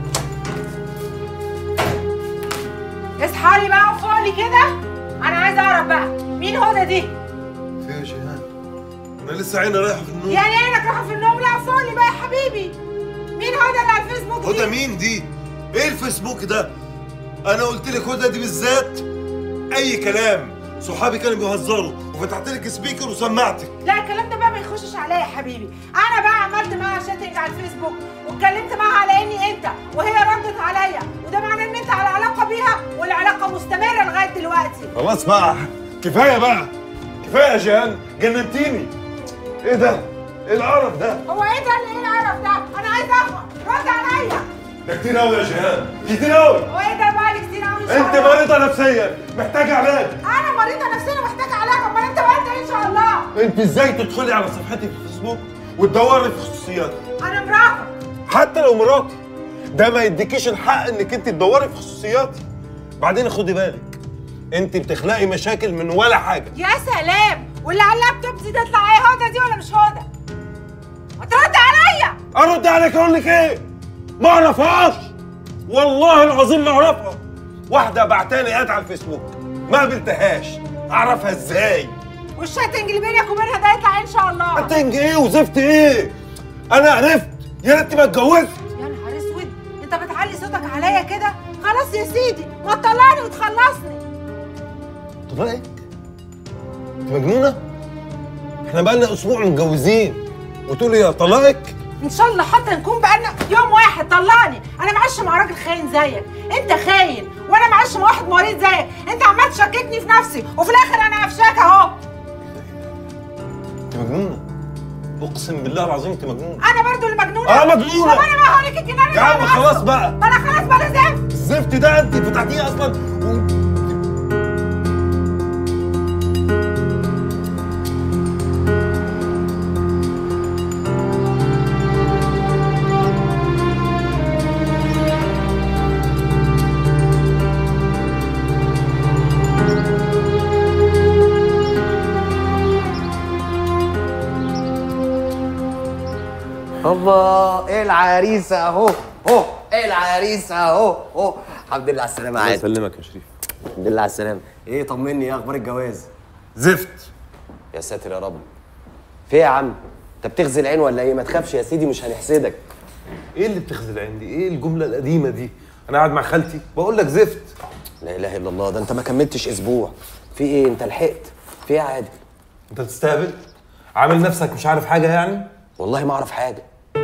S1: اصحى لي بقى وفوقلي كده انا عايزه اعرف بقى مين هدى دي
S3: في يا جيهان انا لسه عيني رايحه في النوم
S1: يعني عينك رايحه في النوم لا فوقلي بقى يا حبيبي مين هدى اللي على الفيسبوك دي
S3: هدى مين دي؟ ايه الفيسبوك ده؟ انا قلت لك هدى دي بالذات اي كلام صحابي كانوا بيهزروا وفتحت لك سبيكر وسمعتك
S1: لا الكلام ده بقى ما يخشش عليا يا حبيبي انا بقى عملت معاها شاتنج على الفيسبوك واتكلمت معاها على اني انت وهي ردت عليا وده معناه ان انت على علاقه بيها والعلاقه مستمره لغايه دلوقتي
S3: خلاص بقى كفايه بقى كفايه يا جيهان جننتيني ايه ده؟ ايه القرف ده؟
S1: هو ايه ده اللي ايه القرف ده انا عايزه افهم رد عليا
S3: ده كتير قوي يا جيهان كتير قوي
S1: هو ايه ده بقى كتير قوي
S3: انت مريضه نفسيا محتاجه علاج
S1: انا مريضه نفسيا ومحتاجه علاج امال انت بقى انت إيه ان شاء الله
S3: انت ازاي تدخلي على صفحتي في الفيسبوك وتدوري في خصوصياتي
S1: انا مراتك
S3: حتى لو مراتي ده ما يديكيش الحق انك انت تدوري في خصوصياتي بعدين خدي بالك انت بتخلقي مشاكل من ولا حاجه
S1: يا سلام واللي على اللابتوب دي تطلع ايه هدى دي ولا مش هدى ما ترد عليا
S3: ارد عليك اقول لك ايه ما اعرفهاش والله العظيم ما اعرفها واحده بعتالي اد على الفيسبوك ما قابلتهاش اعرفها ازاي
S1: والشاتنج اللي بينك وبينها ده يطلع إيه ان شاء الله
S3: هتنج ايه وزفت ايه انا عرفت يا ريتني ما اتجوزت
S1: يا نهار اسود انت بتعلي صوتك عليا كده خلاص يا سيدي ما تطلعني وتخلصني
S3: طلعك انت مجنونه احنا بقالنا اسبوع متجوزين وتقولي يا طلاقك
S1: ان شاء الله حتى نكون بقالنا يوم واحد طلعني انا معاش مع راجل خاين زيك انت خاين وانا معاش مع واحد مريض زيك انت عمال تشككني في نفسي وفي الاخر انا قفشاك اهو
S3: انت مجنونه اقسم بالله العظيم انت مجنونه
S1: انا برضو اللي مجنونه
S3: اه مجنونة.
S1: طب انا بقى هقول لك الجنان
S3: يا عم خلاص بقى
S1: ما انا خلاص بقى زفت
S3: الزفت ده انت فتحتيه اصلا و...
S7: هوبا ايه العريس اهو اهو ايه العريس اهو اهو الحمد لله على السلامه
S4: الله
S7: عادل
S4: يسلمك يا شريف
S7: الحمد لله على السلامه ايه طمني ايه اخبار الجواز
S3: زفت
S7: يا ساتر يا رب في ايه يا عم انت بتغزي العين ولا ايه ما تخافش يا سيدي مش هنحسدك
S4: ايه اللي بتخزل عندي ايه الجمله القديمه دي انا قاعد مع خالتي بقول لك زفت
S7: لا اله الا الله ده انت ما كملتش اسبوع في ايه انت لحقت في ايه يا عادل
S4: انت بتستهبل عامل نفسك مش عارف حاجه يعني
S7: والله ما اعرف حاجه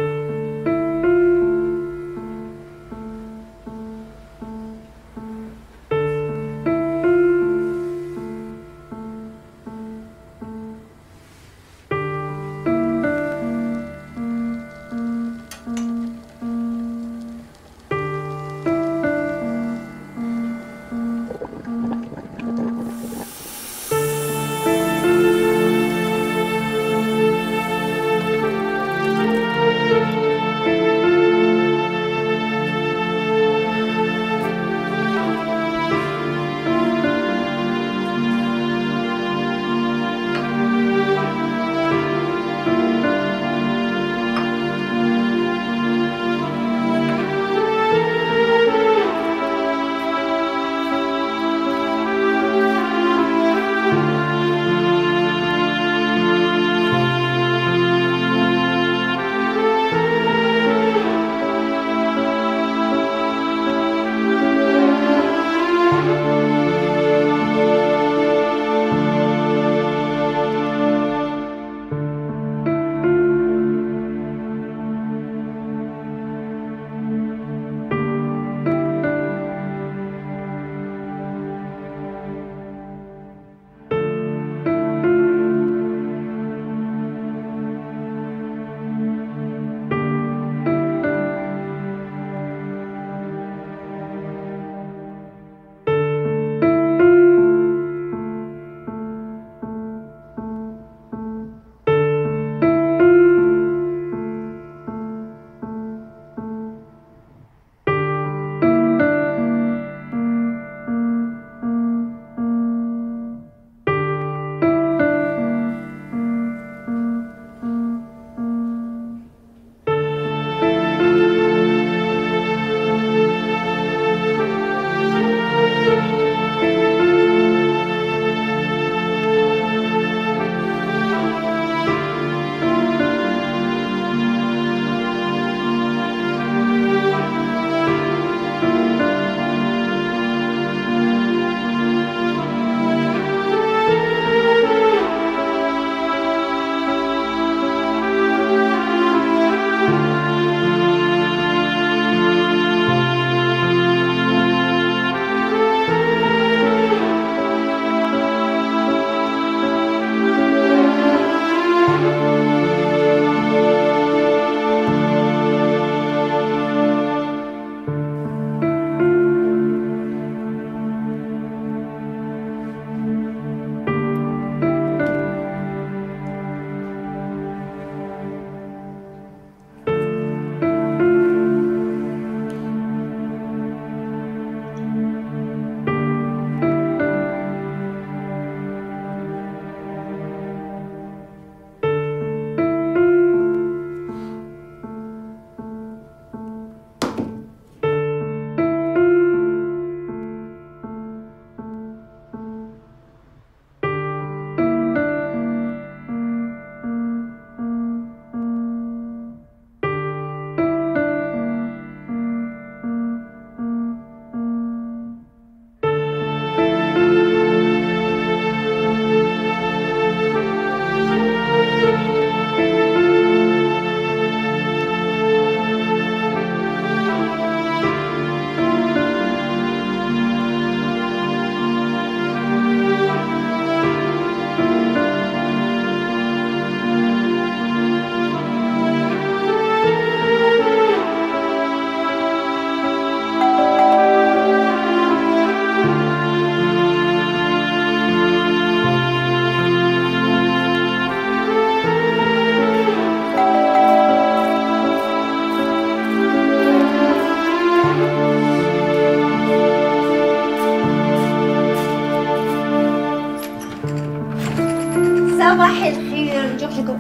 S9: صباح الخير جوجو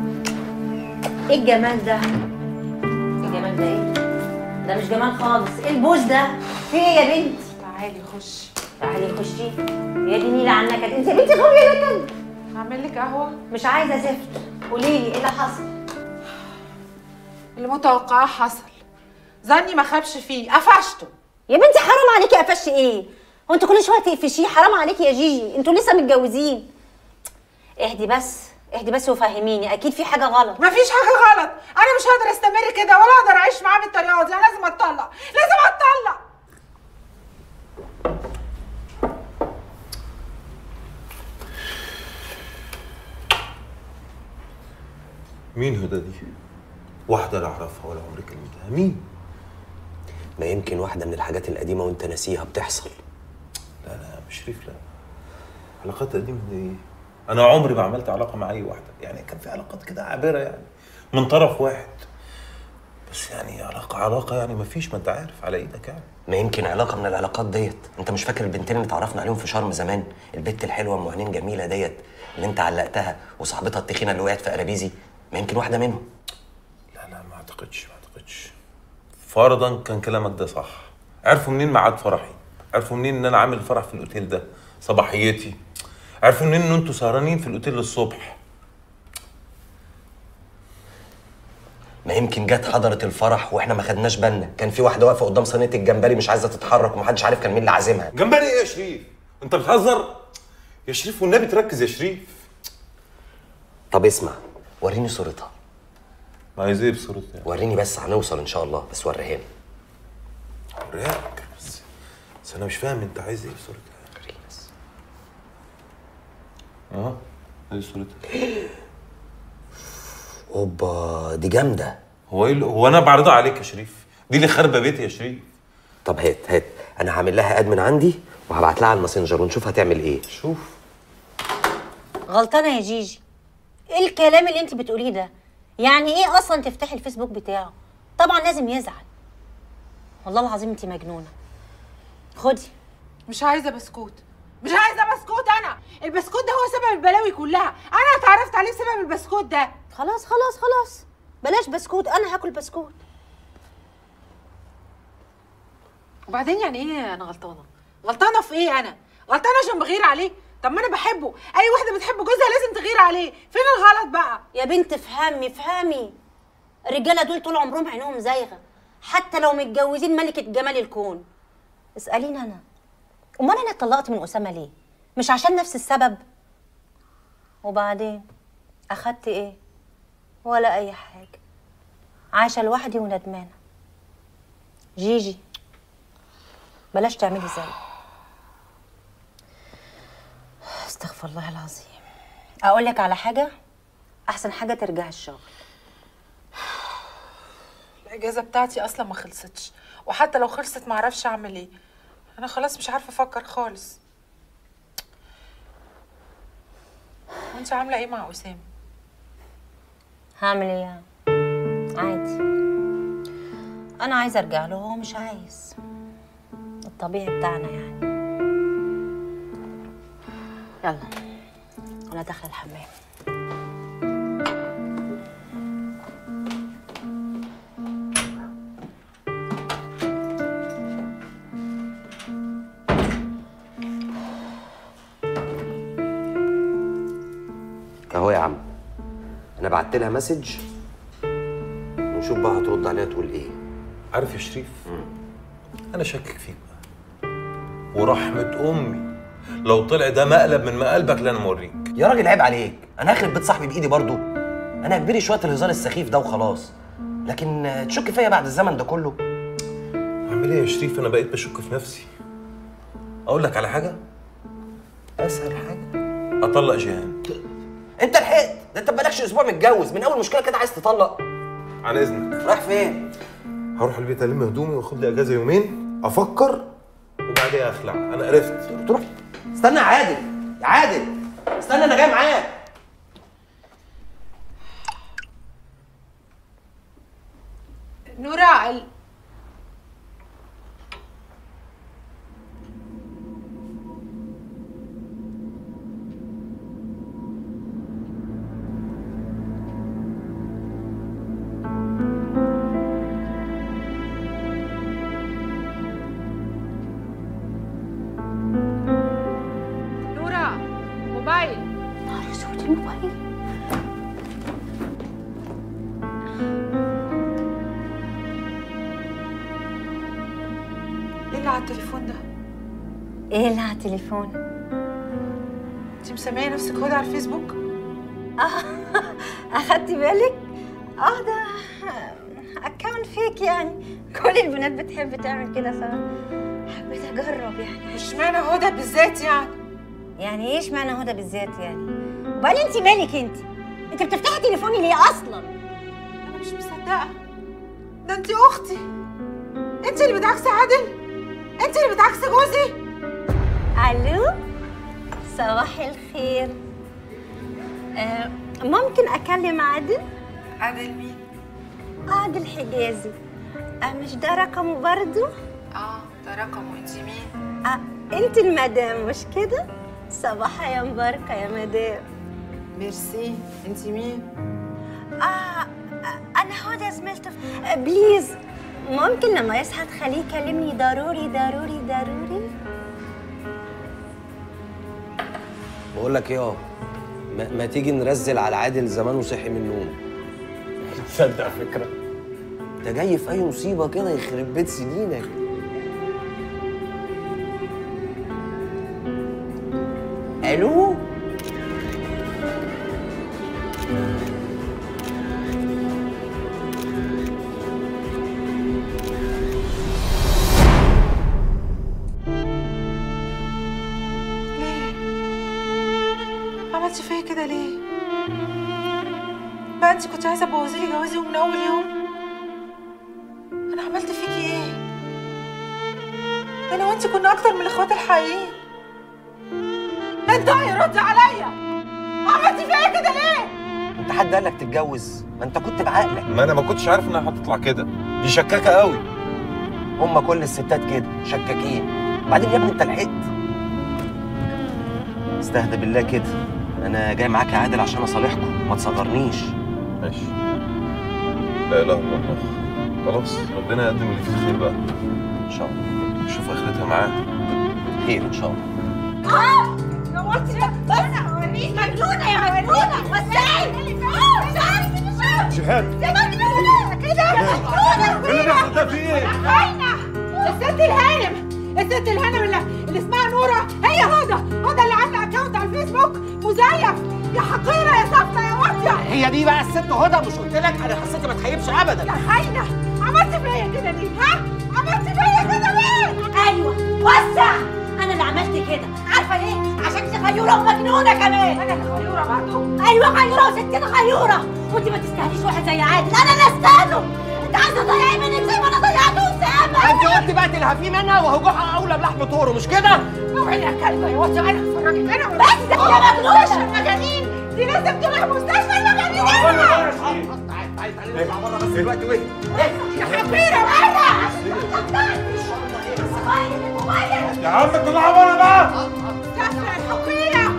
S9: ايه الجمال ده؟ ايه الجمال ده ايه؟ ده مش جمال خالص ايه البوز ده؟ في ايه يا بنتي؟
S1: تعالي خشي
S9: تعالي خشي يا دي نيلة عنك انت يا بنتي غاوية نكد
S1: هعمل لك قهوه
S9: مش عايزة زفت قولي لي ايه اللي حصل
S1: اللي متوقعاه حصل ظني ما خابش فيه قفشته
S9: يا بنتي حرام عليكي قفشتي ايه هو انت كل شويه تقفشيه حرام عليكي يا جيجي انتوا لسه متجوزين اهدي بس اهدي بس وفهميني اكيد في حاجه غلط
S1: مفيش حاجه غلط انا مش هقدر استمر كده ولا اقدر اعيش معاه بالطريقه دي انا لازم اتطلق لازم اتطلق
S3: مين هدى دي؟ واحدة لا أعرفها ولا عمري كلمتها مين؟
S7: ما يمكن واحدة من الحاجات القديمة وانت ناسيها بتحصل
S3: لا لا مش شريف لا علاقات قديمة دي إيه؟ أنا عمري ما عملت علاقة مع أي واحدة يعني كان في علاقات كده عابرة يعني من طرف واحد بس يعني علاقة علاقة يعني ما فيش ما أنت عارف على إيدك يعني
S7: ما يمكن علاقة من العلاقات ديت انت مش فاكر البنتين اللي اتعرفنا عليهم في شرم زمان البت الحلوة ام عينين جميلة ديت اللي انت علقتها وصاحبتها التخينة اللي وقعت في قرابيزي ما يمكن واحدة منهم
S3: لا لا ما أعتقدش ما أعتقدش فرضا كان كلامك ده صح عرفوا منين ميعاد فرحي عرفوا منين ان انا عامل فرح في الاوتيل ده صباحيتي عرفوا منين ان انتوا سهرانين في الاوتيل للصبح
S7: ما يمكن جت حضرت الفرح واحنا ما خدناش بالنا كان في واحدة واقفة قدام صينية الجمبري مش عايزة تتحرك ومحدش عارف كان مين اللي عازمها
S3: جمبري ايه يا شريف انت بتهزر يا شريف والنبي تركز يا شريف
S7: طب اسمع وريني صورتها
S3: ما عايز ايه بصورتها
S7: وريني بس هنوصل ان شاء الله بس وريها لي
S3: اوريك بس بس انا مش فاهم انت عايز ايه بصورتها
S7: وريني بس
S3: اه ادي صورتها
S7: اوبا دي جامدة
S3: هو ايه اللي- هو انا بعرضها عليك يا شريف دي اللي خاربه بيتي يا شريف
S7: طب هات هات انا هعمل لها اد من عندي وهبعت لها على الماسنجر ونشوف هتعمل ايه
S3: شوف
S9: غلطانه يا جيجي ايه الكلام اللي انت بتقوليه ده يعني ايه اصلا تفتحي الفيسبوك بتاعه طبعا لازم يزعل والله العظيم انت مجنونه خدي
S1: مش عايزه بسكوت مش عايزه بسكوت انا البسكوت ده هو سبب البلاوي كلها انا اتعرفت عليه بسبب البسكوت ده
S9: خلاص خلاص خلاص بلاش بسكوت انا هاكل بسكوت
S1: وبعدين يعني ايه انا غلطانه غلطانه في ايه انا غلطانه عشان بغير عليه طب ما انا بحبه اي واحده بتحب جوزها لازم تغير عليه فين الغلط بقى
S9: يا بنت افهمي افهمي الرجاله دول طول عمرهم عينهم زايغه حتى لو متجوزين ملكه جمال الكون اساليني انا امال انا اتطلقت من اسامه ليه مش عشان نفس السبب وبعدين اخدت ايه ولا اي حاجه عايشه لوحدي وندمانه جيجي بلاش تعملي زي استغفر الله العظيم اقول لك على حاجه احسن حاجه ترجعي الشغل
S1: الاجازه بتاعتي اصلا ما خلصتش وحتى لو خلصت ما اعرفش اعمل ايه انا خلاص مش عارفه افكر خالص وانت عامله ايه مع اسامه
S9: هعمل ايه يعني عادي انا عايزه ارجع له هو مش عايز الطبيعي بتاعنا يعني يلا انا داخله الحمام
S7: اهو يا عم انا بعت لها مسج ونشوف بقى هترد عليها تقول ايه
S3: عارف يا شريف انا شاكك فيك بقى ورحمه امي لو طلع ده مقلب من مقلبك اللي انا موريك
S7: يا راجل عيب عليك انا هخرب بيت صاحبي بايدي برضو انا كبيري شويه الهزار السخيف ده وخلاص لكن آه، تشك فيا بعد الزمن ده كله
S3: اعمل ايه يا شريف انا بقيت بشك في نفسي اقول لك على حاجه اسهل حاجه اطلق جيهان
S7: انت لحقت ده انت بقالكش اسبوع متجوز من اول مشكله كده عايز تطلق
S3: على اذنك
S7: رايح فين
S3: هروح البيت الم هدومي واخد لي اجازه يومين افكر وبعديها اخلع انا عرفت
S7: تروح استنى يا عادل يا عادل استنى انا جاي معاك
S1: نورا ال- نورا موبايل
S9: نهار اسود الموبايل
S1: ايه اللي على التليفون ده
S9: ايه اللي على التليفون
S1: انت مسميه نفسك هدى على الفيسبوك
S9: اه اخدتي بالك اه ده اكونت فيك يعني كل البنات بتحب تعمل كده فحبيت اجرب يعني
S1: اشمعنى هدى بالذات يعني
S9: يعني ايه اشمعنى هدى بالذات يعني وبعدين انت مالك انت انت بتفتحي تليفوني ليه اصلا
S1: انا مش مصدقه ده انت اختي انت اللي بتعكسي عادل انت اللي بتعكسي جوزي
S9: الو صباح الخير آه ممكن اكلم عادل
S1: عادل مين
S9: عادل حجازي آه مش ده رقمه برضو
S1: اه ده رقمه انت مين
S9: آه انت المدام مش كده صباح يا مباركه يا مدام
S1: ميرسي انت مين
S9: آه آه، انا هدى زميلته آه بليز ممكن لما يصحى تخليه يكلمني ضروري ضروري ضروري
S7: بقول لك ايه اه ما, ما تيجي نرزل على عادل زمان وصحي من النوم
S5: تصدق فكره
S7: انت جاي في اي مصيبه كده يخرب بيت سنينك الو
S1: ليه عملتي فيا كده ليه بقى انت كنت عايزه تبوظي لي جوازي من اول يوم انا عملت فيكي ايه ده انا وانت كنا اكتر من الاخوات الحقيقيين انت رد عليا عملتي فيا كده ليه
S7: انت حد قال لك تتجوز ما انت كنت بعقلك
S3: ما انا ما كنتش عارف انها هتطلع كده دي شكاكه قوي
S7: هم كل الستات كده شكاكين بعدين يا ابني انت لحقت استهدى بالله كده انا جاي معاك يا عادل عشان اصالحكم ما تصغرنيش
S3: ماشي لا اله الا الله خلاص ربنا يقدم اللي فيه الخير بقى
S7: ان شاء الله
S3: شوف اخرتها معاه
S7: خير ان شاء الله
S9: نورتي بس اوريك مجنونه يا مجنونه وسعي
S8: شهاد
S9: يا مجنونه كده يا مجنونه
S8: ايه اللي بيحصل ده في ايه؟
S1: هينا الست الهانم الست الهانم اللي, اللي اسمها نورة هي هدى هدى اللي عاملة اكونت على الفيسبوك مزيف يا حقيرة يا صفة يا واطية
S10: هي دي بقى الست هدى مش قلت لك انا حسيتي ما تخيبش ابدا
S1: يا خاينة عملت فيا كده ليه ها؟ عملت فيا كده ليه؟
S9: ايوه وسع انا اللي عملت كده عارفه ليه عشان انت غيوره ومجنونه كمان
S1: انا اللي غيورة برضه
S9: ايوه غيوره وستين غيوره وانت ما تستاهليش واحد زي عادل انا اللي استاهله انت عايزه تضيعي مني زي ما انا ضيعته اسامه
S10: انت قلت بقى تلهفيه منها وهو جوعها اولى بلحم طوره مش كده؟
S1: اوعي يا كلبة يا واطية انا هفرجك انا
S9: بس يا مجنونه
S1: مستشفى المجانين دي لازم تروح مستشفى المجانين
S10: تعالى تعالى تعالى نطلع بره بس دلوقتي وين؟
S1: يا حقيرة انا
S8: يا عم اطلع بره بقى
S1: كسر الحقيرة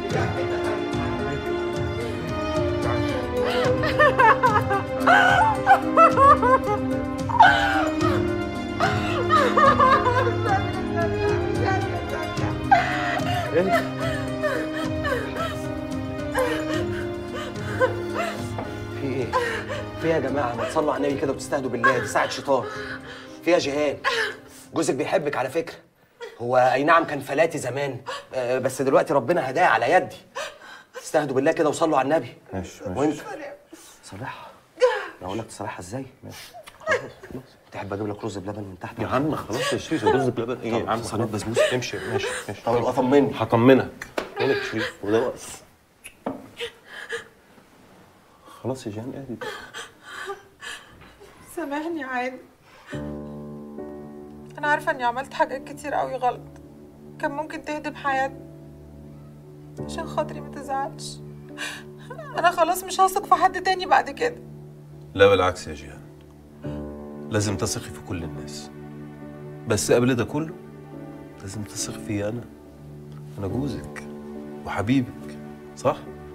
S7: في ايه في إيه يا جماعه ما تصلوا على النبي كده وتستهدوا بالله دي ساعه شيطان في إيه يا جهاد جوزك بيحبك على فكره هو اي نعم كان فلاتي زمان آه، بس دلوقتي ربنا هداه على يدي استهدوا بالله كده وصلوا على النبي
S3: ماشي ماشي
S7: وانت صالحها انا اقول لك تصالحها ازاي خلاص خلاص تحب اجيب لك رز بلبن من تحت
S3: يا عم خلاص يا شريف رز بلبن ايه يا عم
S7: صينيه بسبوسه
S3: امشي ماشي ماشي
S7: طب ابقى طمني
S3: هطمنك بقول لك يا شريف وده وقت خلاص يا جيهان اهدي
S1: سامحني عادي انا عارفه اني عملت حاجات كتير قوي غلط كان ممكن تهدم حياتي عشان خاطري ما تزعلش انا خلاص مش هثق في حد تاني بعد كده
S3: لا بالعكس يا جيهان لازم تثقي في كل الناس بس قبل ده كله لازم تثقي فيا انا انا جوزك وحبيبك صح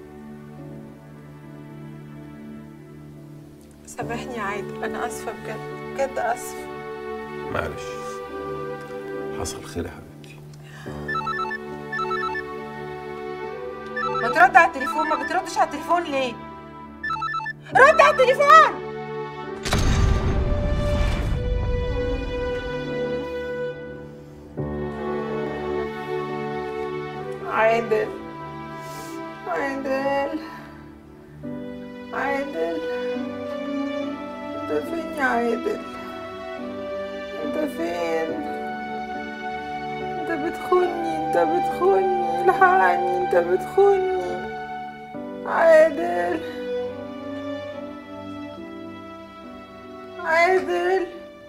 S1: سامحني يا عادل انا اسفه بجد بجد اسفه
S3: معلش حصل خير يا حبيبتي
S1: ما ترد على التليفون ما بتردش على التليفون ليه رد على التليفون عادل عادل عادل انت فين يا عادل انت فين انت بتخوني انت بتخوني الحقني انت بتخوني عادل عادل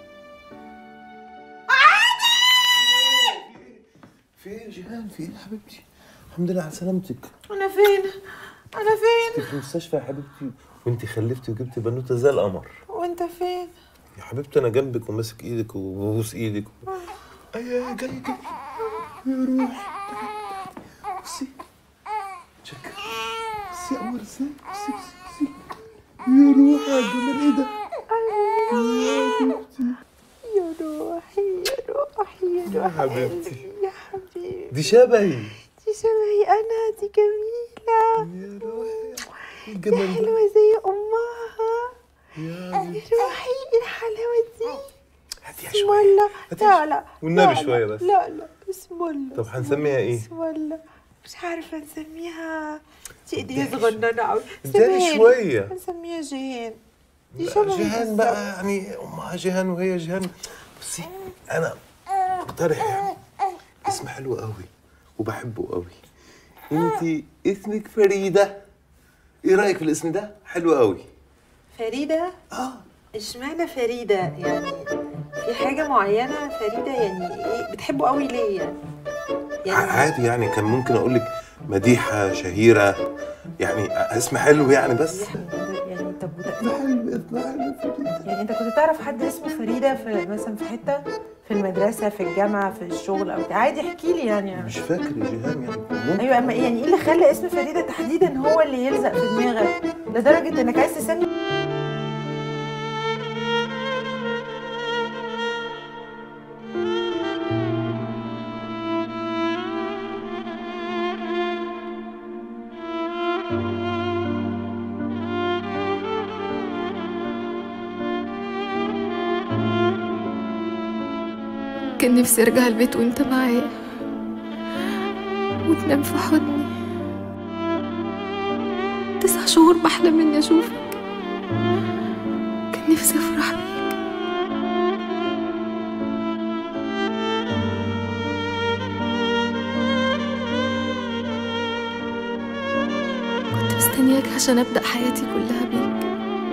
S3: في ايه يا جيهان في ايه يا حبيبتي الحمد لله على سلامتك
S1: انا فين انا فين
S3: انت في المستشفى يا حبيبتي وانت خلفتي وجبتي بنوته زي القمر
S1: وانت فين
S3: يا حبيبتي انا جنبك وماسك ايدك وببوس ايدك ايوه جاي جاي يا روح بصي شكرا بصي يا قمر ازاي بصي بصي بصي يا روح يا جمال ايه ده يا حبيبتي
S1: يا روحي يا روحي يا
S3: يا
S1: روحي
S3: حبيبتي
S1: يا حبيبي
S3: دي شبهي
S1: دي شبهي انا دي جميلة
S3: يا روحي
S1: دي
S3: الجمال ده
S1: حلوة زي امها
S3: يا
S1: يا روحي ايه الحلاوة دي
S3: هاتيها
S1: بسم
S3: شويه
S1: الله
S3: هاتيها
S1: لا لا
S3: والنبي
S1: لا،
S3: شوية
S1: لا،
S3: بس.
S1: لا لا بسم الله
S3: طب
S1: بسم
S3: هنسميها
S1: الله،
S3: إيه؟
S1: بسم الله مش عارفة نسميها دي ايديها
S3: اديها
S1: صغننة قوي
S3: اديها شوية.
S1: هنسميها جيهان دي
S3: لا،
S1: شبهي
S3: جيهان
S1: بالظبط.
S3: بقى يعني امها جيهان وهي جيهان بصي انا اقترح يعني اسم حلو قوي وبحبه قوي انت اسمك فريده ايه رايك في الاسم ده حلو قوي
S1: فريدة
S3: اه
S1: اشمعنى فريدة يعني في حاجة معينة فريدة يعني ايه بتحبه قوي ليه يعني يعني
S3: عادي يعني كان ممكن اقول لك مديحه شهيره يعني اسم حلو يعني بس
S1: يعني طب وده
S3: حلو اسم حلو فريده
S1: يعني انت كنت تعرف حد اسمه فريدة في مثلا في حتة في المدرسة في الجامعة في الشغل او كده عادي احكي لي يعني
S3: مش فاكر يا جيهان يعني ممكن
S1: ايوه اما يعني ايه اللي خلى اسم فريدة تحديدا هو اللي يلزق في دماغك لدرجة انك عايز تسمي
S11: كان نفسي ارجع البيت وانت معايا وتنام في حضني تسع شهور بحلم اني اشوفك كان نفسي افرح بيك كنت مستنياك عشان ابدا حياتي كلها بيك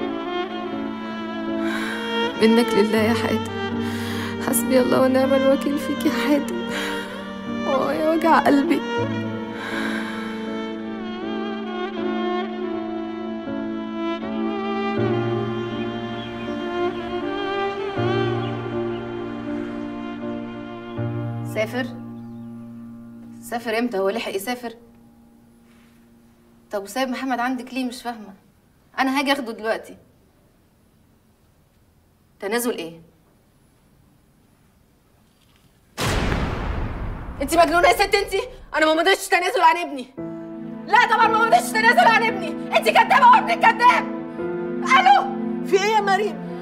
S11: منك لله يا حاتم حسبي الله ونعم الوكيل فيك يا حاتم اه يا وجع قلبي
S12: سافر سافر امتى هو لحق يسافر طب وسايب محمد عندك ليه مش فاهمه انا هاجي اخده دلوقتي تنازل ايه انت مجنونه يا ست انت انا ما مضيتش تنازل عن ابني لا طبعا ما مضيتش تنازل عن ابني انت كدابه وابنك كداب الو في ايه يا مريم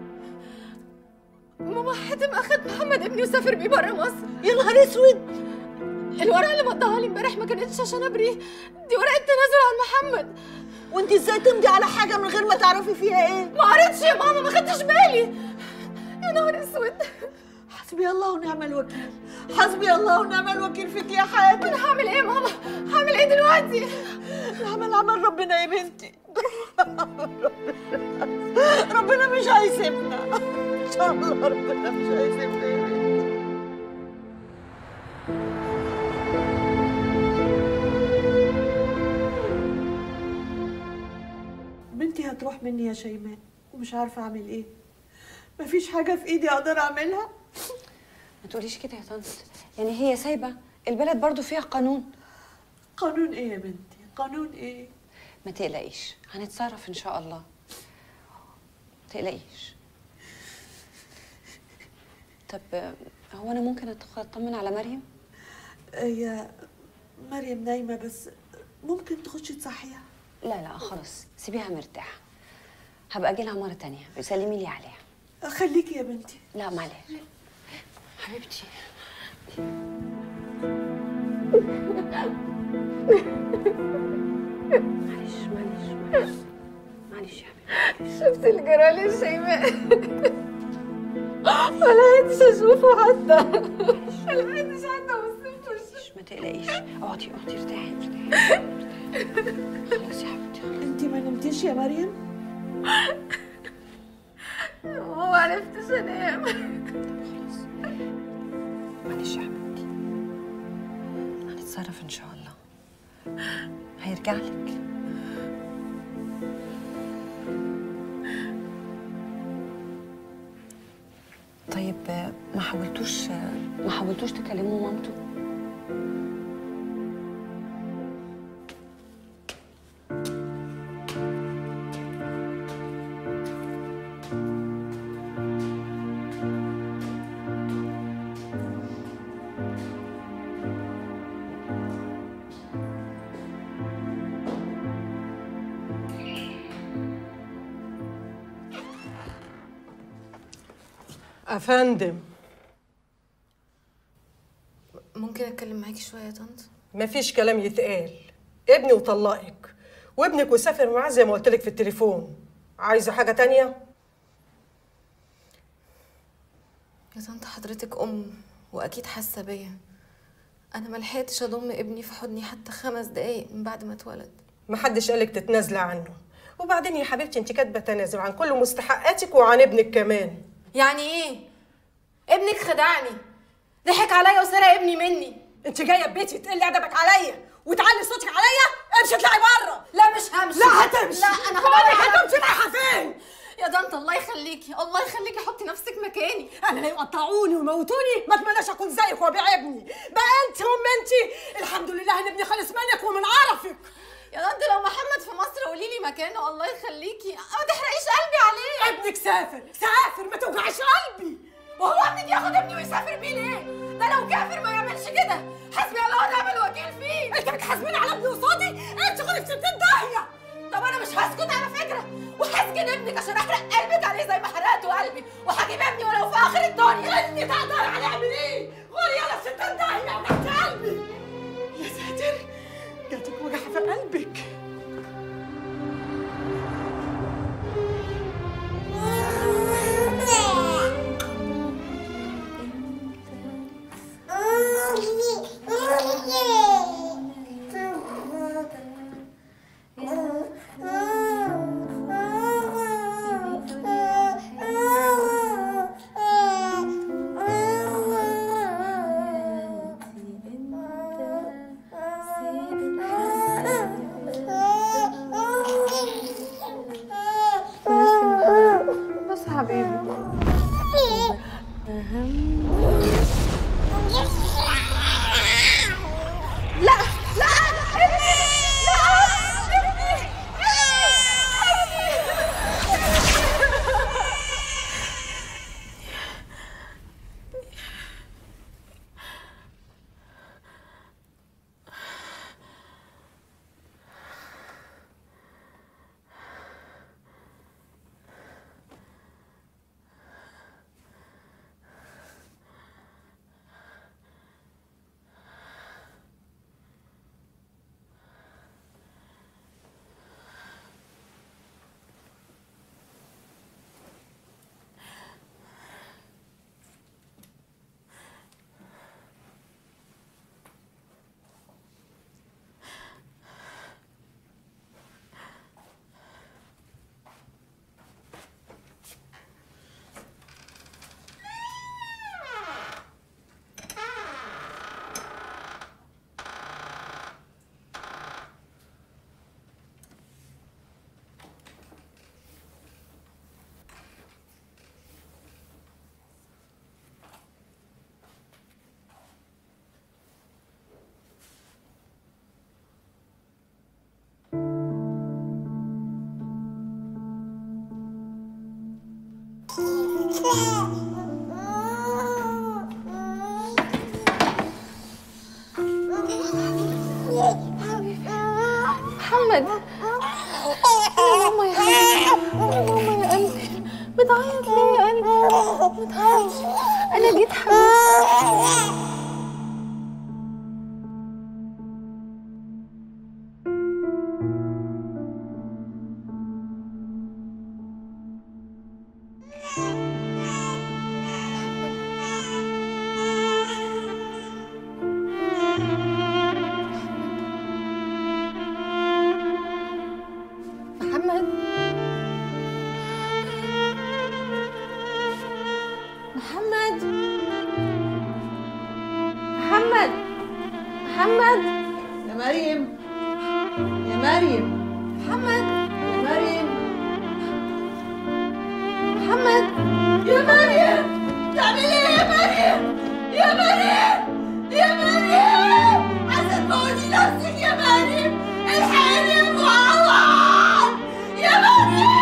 S12: ماما حاتم اخد محمد ابني وسافر بيه بره مصر يا نهار اسود الورقه اللي مضاها لي امبارح ما كانتش عشان ابريه دي ورقه تنازل عن محمد وانت ازاي تمضي على حاجه من غير ما تعرفي فيها ايه ما قريتش يا ماما ما خدتش بالي يا نهار اسود حسبي الله ونعم الوكيل حسبي الله ونعم الوكيل فيك يا حاتم انا هعمل ايه يا ماما هعمل ايه دلوقتي نعمل عمل ربنا يا بنتي ربنا مش هيسيبنا ان شاء الله ربنا مش هيسيبنا يا بنتي
S13: بنتي هتروح مني يا شيماء ومش عارفه اعمل ايه مفيش حاجه في ايدي اقدر اعملها
S14: ما تقوليش كده يا طنط يعني هي سايبه البلد برضو فيها قانون
S13: قانون ايه يا بنتي قانون ايه
S14: ما تقلقيش هنتصرف ان شاء الله ما تقلقيش طب آه، هو انا ممكن أدخل اطمن على مريم
S13: هي مريم نايمه بس ممكن تخشي تصحيها
S14: لا لا خلاص سيبيها مرتاحه هبقى اجي لها مره تانية سلمي لي عليها
S13: خليكي يا بنتي
S14: لا معلش حبيبتي
S11: معلش معلش معلش معلش يا حبيبي شفت اللي جرالي يا شيماء ما لحقتش اشوفه حتى ما لحقتش حتى ابص
S14: ما تقلقيش اقعدي اقعدي ارتاحي ارتاحي
S11: خلاص يا حبيبتي
S13: انت ما نمتيش يا مريم
S11: ما عرفتش انام
S14: معلش يا حبيبتي هنتصرف ان شاء الله هيرجع لك طيب آه، ما حاولتوش آه، ما حاولتوش تكلموا مامته
S15: افندم
S12: ممكن اتكلم معاكي شويه يا طنط
S15: مفيش كلام يتقال ابني وطلقك وابنك وسافر معاه زي ما قلت لك في التليفون عايزه حاجه تانية
S12: يا طنط حضرتك ام واكيد حاسه بيا انا ما لحقتش اضم ابني في حضني حتى خمس دقايق من بعد ما اتولد
S15: محدش قالك تتنازلي عنه وبعدين يا حبيبتي انت كاتبه تنازل عن كل مستحقاتك وعن ابنك كمان
S12: يعني ايه ابنك خدعني ضحك عليا وسرق ابني مني
S15: انت جايه بيتي تقلي ادبك عليا وتعلي صوتك عليا امشي اطلعي بره
S12: لا مش همشي
S15: لا هتمشي
S12: لا انا
S15: بقولك
S12: هبقى-
S15: هتمشي رايحه فين
S12: يا طنط الله يخليكي الله يخليكي حطي نفسك مكاني
S15: انا لا يقطعوني ويموتوني ما اتمناش اكون زيك وابيع ابني بقى انت ام انت الحمد لله ان ابني خلص منك ومن عرفك
S12: يا طنط لو محمد في مصر قولي لي مكانه الله يخليكي ما تحرقيش قلبي عليه
S15: ابنك سافر سافر ما توجعش قلبي
S12: وهو ابنك ياخد ابني ويسافر بيه ليه؟ ده لو كافر ما يعملش كده حسبي الله ونعم الوكيل فيه
S15: انت بتحاسبيني على ابني قصادي انت خدك 60 داهيه
S12: طب انا مش هسكت على فكره وهسجن ابنك عشان احرق قلبك عليه زي ما حرقته قلبي وهجيب ابني ولو في اخر الدنيا
S15: انت تقدر على اعمل ايه غوري يلا في 60 داهيه يا بنت قلبي يا ساتر جاتك وجع في قلبك
S1: بس يا حبيبي
S12: لا لا ابني لا ابني محمد يا ماما يا حبيبي يا ماما يا قلبي بتعيط ليه يا قلبي بتعيط انا جيت حبيبي محمد
S13: يا مريم يا مريم
S12: محمد
S13: يا مريم
S12: محمد
S13: يا مريم تعملي ايه يا مريم يا مريم يا مريم عايزه تموتي نفسك يا مريم الحقيني يا ابو عوض يا مريم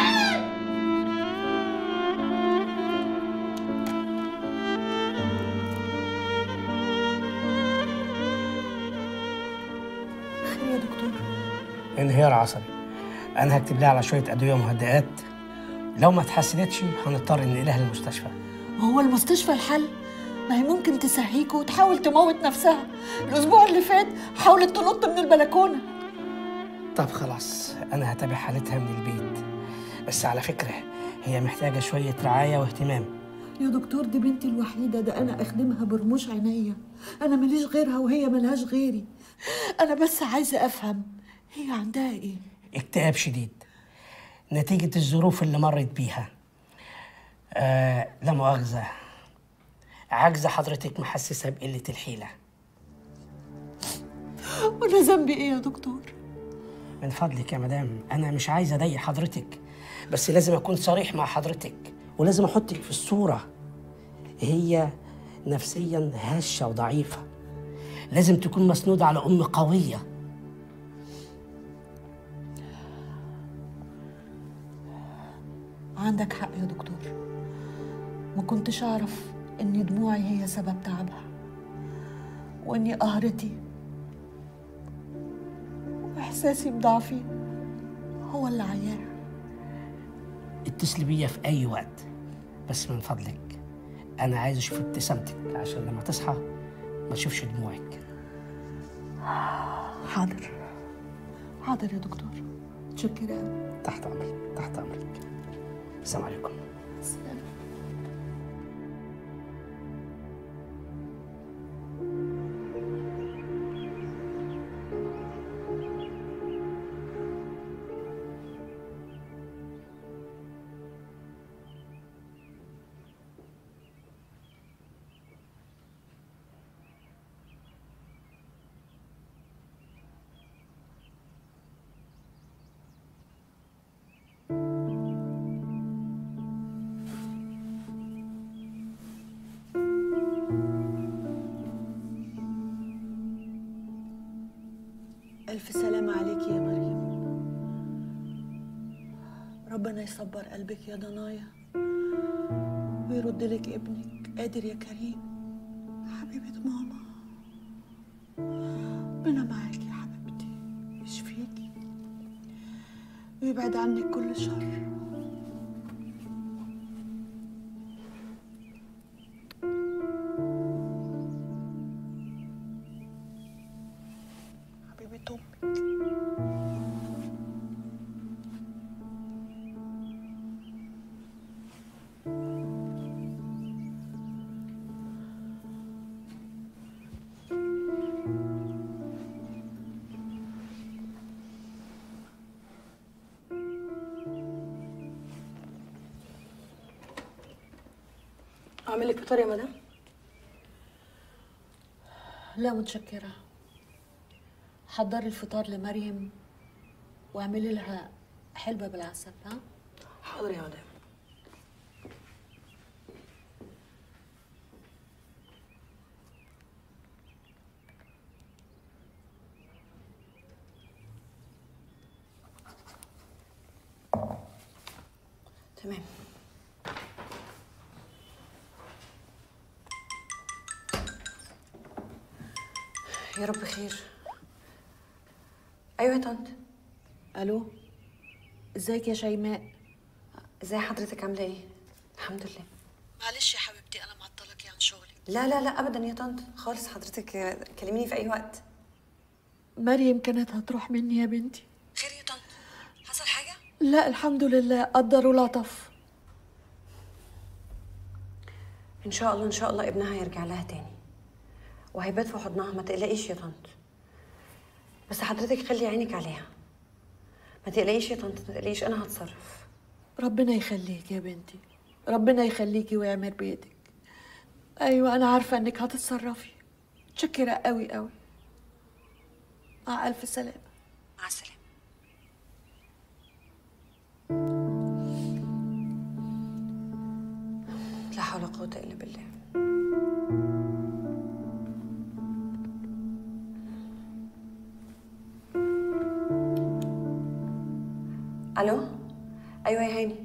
S15: خير يا دكتور
S16: انهيار عصبي انا هكتب لها على شويه ادويه مهدئات لو ما اتحسنتش هنضطر ننقلها المستشفى
S15: هو المستشفى الحل ما هي ممكن تسهيك وتحاول تموت نفسها الاسبوع اللي فات حاولت تنط من البلكونه
S16: طب خلاص انا هتابع حالتها من البيت بس على فكره هي محتاجه شويه رعايه واهتمام
S15: يا دكتور دي بنتي الوحيده ده انا اخدمها برموش عينيا انا ماليش غيرها وهي ملهاش غيري انا بس عايزه افهم هي عندها ايه
S16: اكتئاب شديد نتيجه الظروف اللي مرت بيها آه لا مؤاخذه عاجزه حضرتك محسسها بقله الحيله
S15: وانا ذنبي ايه يا دكتور
S16: من فضلك يا مدام انا مش عايز اضايق حضرتك بس لازم اكون صريح مع حضرتك ولازم احطك في الصوره هي نفسيا هشه وضعيفه لازم تكون مسنوده على ام قويه
S15: عندك حق يا دكتور ما كنتش اعرف ان دموعي هي سبب تعبها واني قهرتي واحساسي بضعفي هو اللي عياها
S16: اتصلي بيا في اي وقت بس من فضلك انا عايز اشوف ابتسامتك عشان لما تصحى ما اشوفش دموعك
S15: حاضر حاضر يا دكتور متشكرة أوي
S16: تحت امرك تحت امرك السلام عليكم
S15: ألف سلامة عليك يا مريم ربنا يصبر قلبك يا ضنايا ويرد لك ابنك قادر يا كريم حبيبة ماما ربنا معاك يا حبيبتي يشفيكي ويبعد عنك كل شر حبيبة أمك
S12: اعمل لك فطار يا مدام
S15: لا متشكرة حضري الفطار لمريم واعملي لها حلبة بالعسل ها
S12: حاضر يا مدام تمام يا رب خير ايوه يا طنط
S15: الو ازيك يا شيماء
S12: ازاي حضرتك عامله ايه الحمد لله
S15: معلش يا حبيبتي انا معطلك عن شغلي
S12: لا لا لا ابدا يا طنط خالص حضرتك آه، كلميني في اي وقت
S15: مريم كانت هتروح مني يا بنتي
S12: خير يا طنط حصل حاجه
S15: لا الحمد لله قدر ولطف
S12: ان شاء الله ان شاء الله ابنها هيرجع لها تاني وهيبات في حضنها ما تقلقيش يا طنط بس حضرتك خلي عينك عليها ما تقلقيش يا طنط ما تقلقيش انا هتصرف
S15: ربنا يخليك يا بنتي ربنا يخليكي ويعمر بيدك ايوه انا عارفه انك هتتصرفي متشكره قوي قوي مع الف سلامه
S14: مع السلامه لا حول ولا قوه الا بالله الو ايوه يا هاني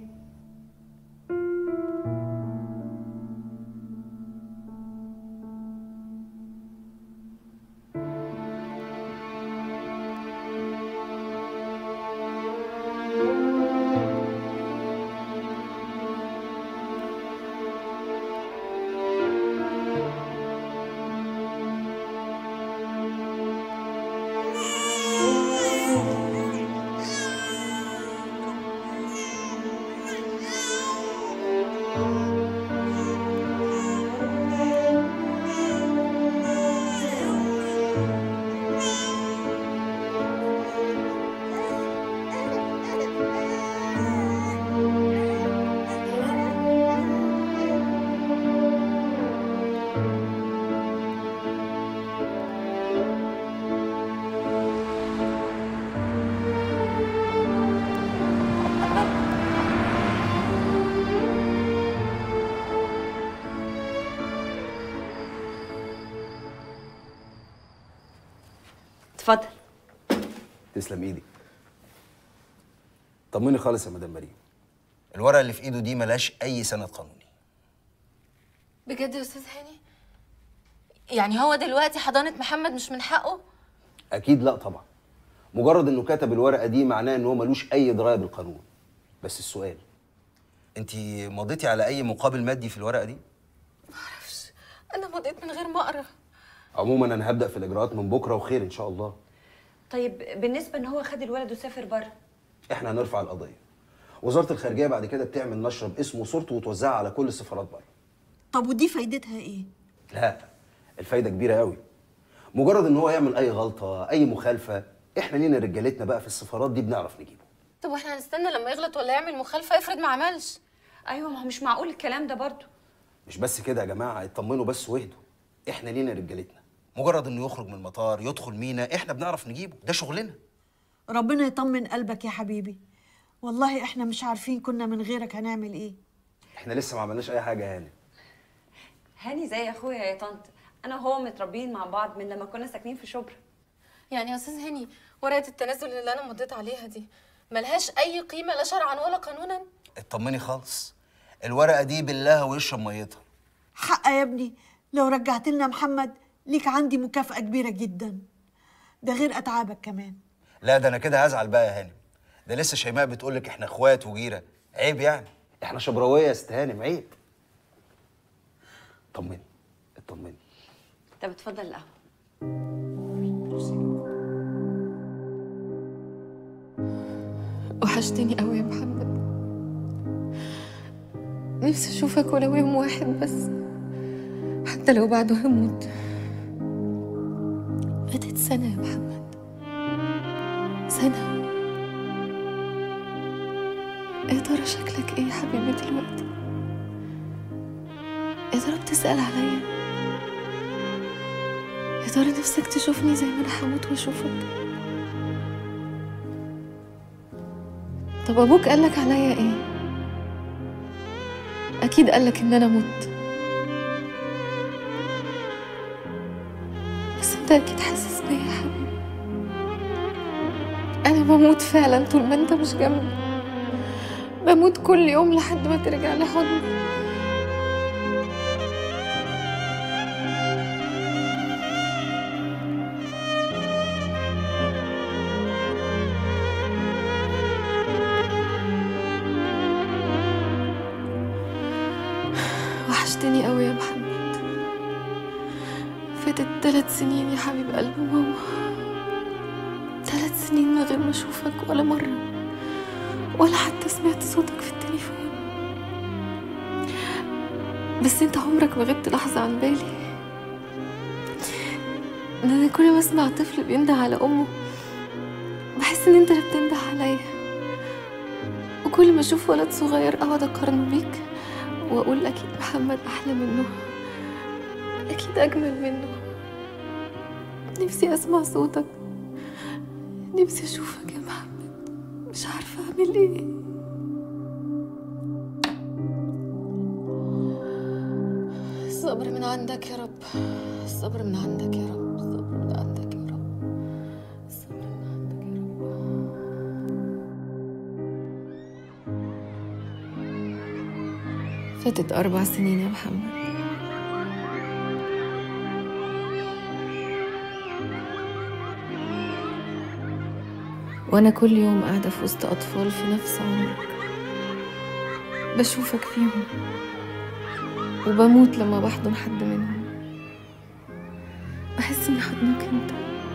S9: اتفضل
S8: تسلم ايدي طمني خالص يا مدام مريم
S17: الورقه اللي في ايده دي ملهاش اي سند قانوني
S12: بجد يا استاذ هاني يعني هو دلوقتي حضانه محمد مش من حقه
S8: اكيد لا طبعا مجرد انه كتب الورقه دي معناه ان هو ملوش اي درايه بالقانون بس السؤال
S17: انت مضيتي على اي مقابل مادي في الورقه دي
S12: انا مضيت من غير ما اقرا
S8: عموما انا هبدا في الاجراءات من بكره وخير ان شاء الله
S14: طيب بالنسبه ان هو خد الولد وسافر بره
S8: احنا هنرفع القضيه وزاره الخارجيه بعد كده بتعمل نشره باسمه وصورته وتوزعها على كل السفارات بره
S15: طب ودي فايدتها ايه
S8: لا الفايده كبيره قوي مجرد ان هو يعمل اي غلطه اي مخالفه احنا لينا رجالتنا بقى في السفارات دي بنعرف نجيبه
S12: طب واحنا هنستنى لما يغلط ولا يعمل مخالفه افرض ما عملش
S14: ايوه ما هو مش معقول الكلام ده برضه
S8: مش بس كده يا جماعه اطمنوا بس واهدوا احنا لينا رجالتنا
S17: مجرد انه يخرج من المطار يدخل مينا احنا بنعرف نجيبه ده شغلنا
S15: ربنا يطمن قلبك يا حبيبي والله احنا مش عارفين كنا من غيرك هنعمل ايه
S8: احنا لسه ما عملناش اي حاجه يا هاني
S14: هاني زي اخويا يا طنط انا وهو متربيين مع بعض من لما كنا ساكنين في شبرا
S12: يعني يا استاذ هاني ورقه التنازل اللي انا مضيت عليها دي ملهاش اي قيمه لا شرعا ولا قانونا
S17: اطمني خالص الورقه دي بالله ويشرب ميتها
S15: حق يا ابني لو رجعت لنا محمد ليك عندي مكافأة كبيرة جدا ده غير أتعابك كمان
S17: لا ده انا كده هزعل بقى يا هانم ده لسه شيماء بتقول لك احنا اخوات وجيره عيب يعني
S8: احنا شبراويه يا ست هانم عيب طمني اطمني
S14: طب اتفضل القهوه
S11: وحشتني قوي يا محمد نفسي اشوفك ولو يوم واحد بس حتى لو بعده هموت فاتت سنة يا محمد سنة يا ترى شكلك ايه يا حبيبي دلوقتي يا ترى بتسأل عليا يا ترى نفسك تشوفني زي ما انا هموت واشوفك طب ابوك قالك عليا ايه اكيد قالك ان انا مت بس انت اكيد حاسس بيا يا حبيبي انا بموت فعلا طول ما انت مش جنبي بموت كل يوم لحد ما ترجع لحضني وحشتني قوي يا محمد فاتت ثلاث سنين يا حبيب قلب ماما ثلاث سنين من غير ما اشوفك ولا مرة ولا حتى سمعت صوتك في التليفون بس انت عمرك ما غبت لحظة عن بالي ده انا كل ما اسمع طفل بينده على امه بحس ان انت اللي بتنده عليا وكل ما اشوف ولد صغير اقعد اقارنه بيك واقول اكيد محمد احلى منه اكيد اجمل منه نفسي اسمع صوتك نفسي اشوفك يا محمد مش عارفه اعمل ايه الصبر من عندك يا رب الصبر من عندك يا رب الصبر من عندك يا رب الصبر من عندك يا رب فاتت أربع سنين يا محمد وأنا كل يوم قاعدة في وسط أطفال في نفس عمرك بشوفك فيهم وبموت لما بحضن حد منهم بحس إني حضنك أنت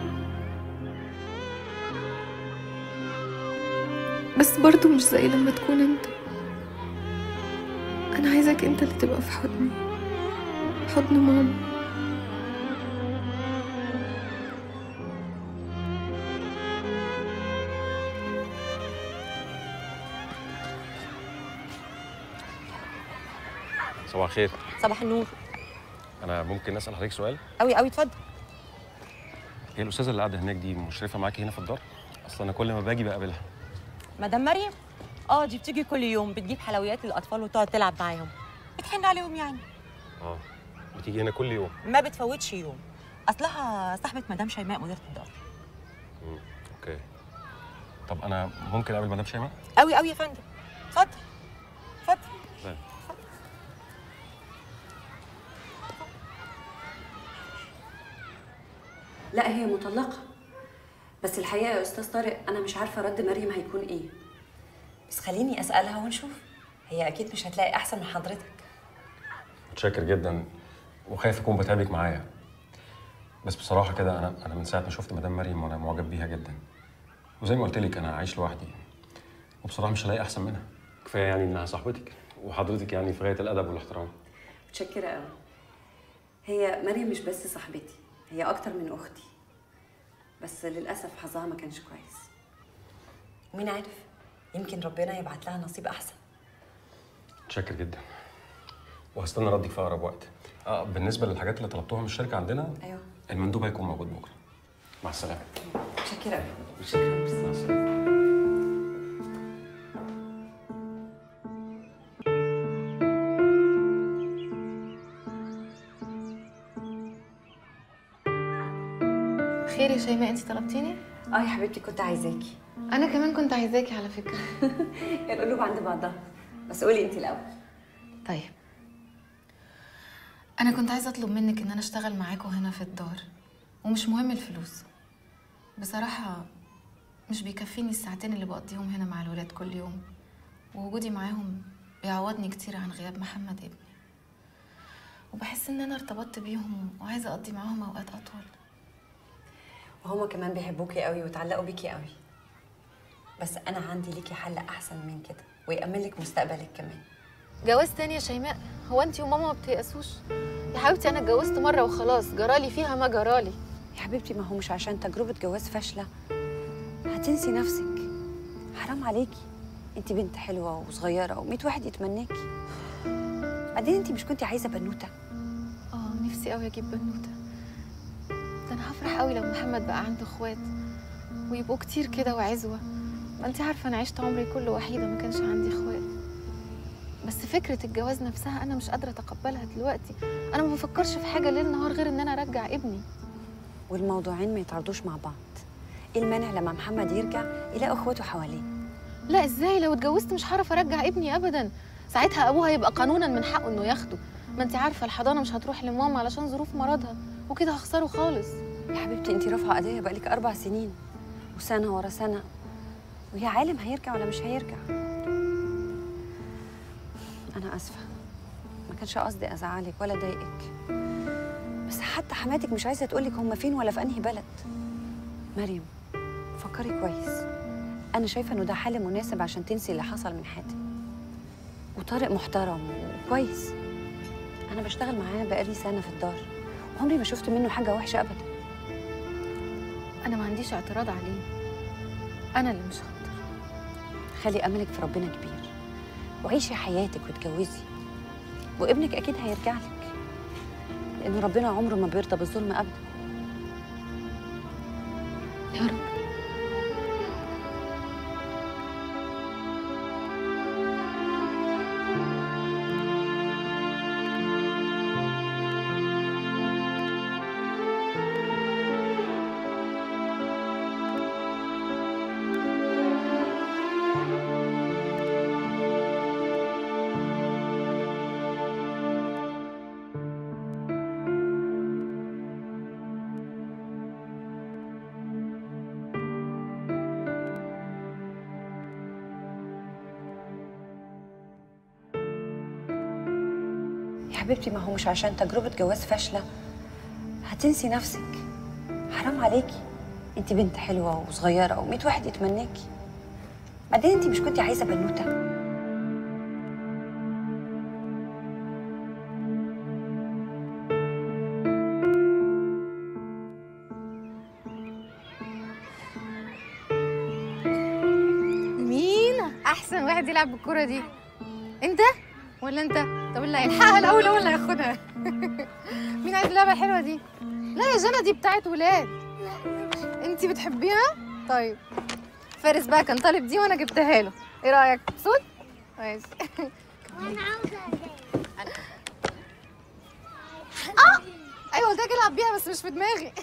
S11: بس برضو مش زي لما تكون أنت أنا عايزك أنت اللي تبقى في حضني حضن ماما
S18: صباح الخير
S19: صباح النور
S18: انا ممكن اسال حضرتك سؤال
S19: قوي قوي اتفضل
S18: هي الاستاذه اللي قاعده هناك دي مشرفه معاكي هنا في الدار اصل انا كل ما باجي بقابلها
S19: مدام مريم اه دي بتيجي كل يوم بتجيب حلويات للاطفال وتقعد تلعب معاهم بتحن عليهم يعني
S18: اه بتيجي هنا كل يوم
S19: ما بتفوتش يوم اصلها صاحبه مدام شيماء مديره الدار
S18: مم. اوكي طب انا ممكن اقابل مدام شيماء
S19: قوي قوي يا فندم اتفضل اتفضل
S18: طيب.
S14: لا هي مطلقة بس الحقيقة يا أستاذ طارق أنا مش عارفة رد مريم هيكون إيه
S19: بس خليني اسالها ونشوف هي اكيد مش هتلاقي احسن من حضرتك
S18: متشكر جدا وخايف اكون بتعبك معايا بس بصراحه كده انا انا من ساعه ما شفت مدام مريم وانا معجب بيها جدا وزي ما قلت لك انا عايش لوحدي وبصراحه مش هلاقي احسن منها كفايه يعني انها صاحبتك وحضرتك يعني في غايه الادب والاحترام
S14: متشكرة قوي هي مريم مش بس صاحبتي هي أكتر من أختي بس للأسف حظها ما كانش كويس
S19: مين عارف يمكن ربنا يبعت لها نصيب احسن
S18: متشكر جدا وهستنى ردك في اقرب وقت اه بالنسبه للحاجات اللي طلبتوها من الشركه عندنا
S14: أيوه
S18: المندوب هيكون موجود بكره مع السلامه
S14: متشكرة قوي متشكرة
S18: مع السلامه
S11: خير يا شيماء انت طلبتيني؟
S14: اه يا حبيبتي كنت عايزاكي
S11: انا كمان كنت عايزاكي على فكره
S14: القلوب عند بعضها بس قولي انت الاول
S11: طيب انا كنت عايزه اطلب منك ان انا اشتغل معاكم هنا في الدار ومش مهم الفلوس بصراحه مش بيكفيني الساعتين اللي بقضيهم هنا مع الولاد كل يوم ووجودي معاهم بيعوضني كتير عن غياب محمد ابني وبحس ان انا ارتبطت بيهم وعايزه اقضي معاهم اوقات اطول
S14: وهما كمان بيحبوكي قوي وتعلقوا بيكي قوي بس انا عندي ليكي حل احسن من كده ويأمن لك مستقبلك كمان
S11: جواز تاني يا شيماء هو انت وماما ما بتيأسوش يا حبيبتي انا اتجوزت مره وخلاص جرالي فيها ما جرالي
S14: يا حبيبتي ما هو مش عشان تجربه جواز فاشله هتنسي نفسك حرام عليكي انت بنت حلوه وصغيره وميت واحد يتمناكي بعدين انت مش كنتي عايزه بنوته
S11: اه نفسي قوي اجيب بنوته ده انا هفرح قوي لو محمد بقى عنده اخوات ويبقوا كتير كده وعزوه ما انت عارفه انا عشت عمري كله وحيده ما كانش عندي اخوات بس فكره الجواز نفسها انا مش قادره اتقبلها دلوقتي انا ما بفكرش في حاجه ليل نهار غير ان انا ارجع ابني
S14: والموضوعين ما يتعرضوش مع بعض ايه المانع لما محمد يرجع يلاقي اخواته حواليه
S11: لا ازاي لو اتجوزت مش هعرف ارجع ابني ابدا ساعتها ابوها يبقى قانونا من حقه انه ياخده ما انت عارفه الحضانه مش هتروح لماما علشان ظروف مرضها وكده هخسره خالص
S14: يا حبيبتي انت رافعه قضيه بقالك اربع سنين وسنه ورا سنه ويا عالم هيرجع ولا مش هيرجع انا اسفه ما كانش قصدي ازعلك ولا اضايقك بس حتى حماتك مش عايزه تقولك هم فين ولا في انهي بلد مريم فكري كويس انا شايفه انه ده حل مناسب عشان تنسي اللي حصل من حاتم وطارق محترم وكويس انا بشتغل معاه بقالي سنه في الدار عمري ما شفت منه حاجه وحشه ابدا
S11: انا ما عنديش اعتراض عليه انا اللي مش هقدر
S14: خلي املك في ربنا كبير وعيشي حياتك واتجوزي وابنك اكيد هيرجع لك لان ربنا عمره ما بيرضى بالظلم ابدا
S11: يا رب
S14: حبيبتي ما هو مش عشان تجربة جواز فاشلة هتنسي نفسك حرام عليكي انت بنت حلوة وصغيرة وميت واحد يتمناكي بعدين انت مش كنتي عايزة بنوتة
S20: مين احسن واحد يلعب بالكرة دي انت ولا انت طب اللي هيلحقها الاول هو اللي هياخدها مين عايز اللعبة الحلوة دي لا يا جنى دي بتاعت ولاد انت بتحبيها طيب فارس بقى كان طالب دي وانا جبتها له ايه رايك مبسوط ماشي
S13: وانا عاوزه
S20: اه ايوه قلت لك العب بيها بس مش في دماغي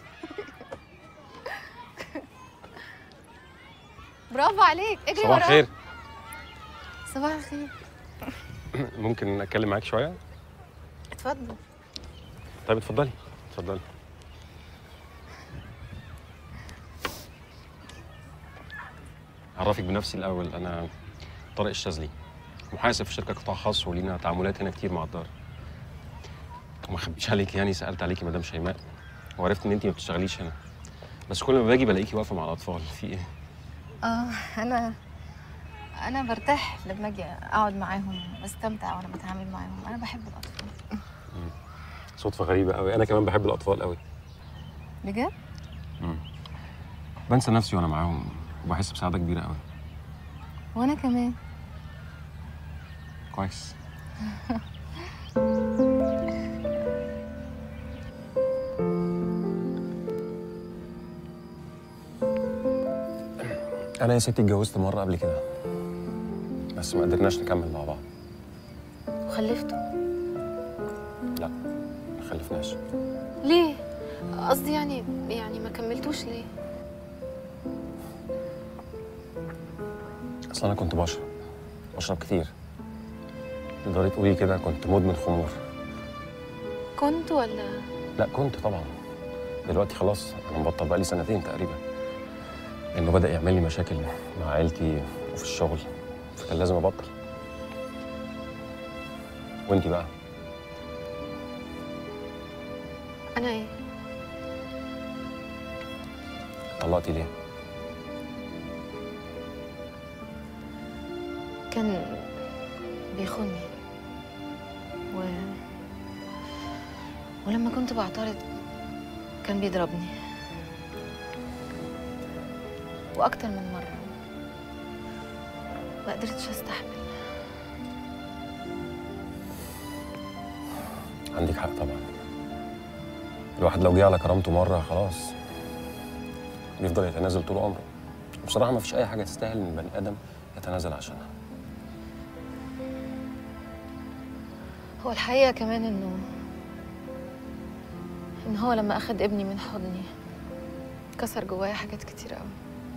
S20: برافو عليك اجري
S18: صباح
S20: وراها.
S18: الخير
S20: صباح الخير
S18: ممكن اتكلم معاك شويه
S20: اتفضل
S18: طيب اتفضلي اتفضلي اعرفك بنفسي الاول انا طارق الشاذلي محاسب في شركه قطاع خاص ولينا تعاملات هنا كتير مع الدار وما اخبيش عليك يعني سالت عليكي مدام شيماء وعرفت ان انت ما بتشتغليش هنا بس كل ما باجي بلاقيكي واقفه مع الاطفال في ايه
S20: اه انا انا برتاح لما اجي اقعد معاهم بستمتع وانا بتعامل معاهم انا بحب الاطفال
S18: صدفه غريبه قوي انا كمان بحب الاطفال قوي
S20: بجد
S18: بنسى نفسي وانا معاهم وبحس بسعاده كبيره قوي
S20: وانا كمان
S18: كويس انا يا ستي اتجوزت مره قبل كده بس ما قدرناش نكمل مع بعض
S20: وخلفته
S18: لا ما خلفناش
S20: ليه قصدي يعني يعني ما كملتوش ليه
S18: اصل انا كنت بشرب بشرب كتير تقدري تقولي كده كنت مدمن خمور
S20: كنت ولا
S18: لا كنت طبعا دلوقتي خلاص انا مبطل بقالي سنتين تقريبا لانه بدا يعمل لي مشاكل مع عيلتي وفي الشغل فكان لازم ابطل وانتي بقى
S20: انا ايه
S18: طلقتي ليه
S20: كان بيخوني و... ولما كنت بعترض كان بيضربني واكتر من مره ما قدرتش استحمل
S18: عندك حق طبعا الواحد لو جه على كرامته مره خلاص بيفضل يتنازل طول عمره بصراحه ما فيش اي حاجه تستاهل ان البني ادم يتنازل عشانها
S20: هو الحقيقه كمان انه ان هو لما اخد ابني من حضني كسر جوايا حاجات كتير قوي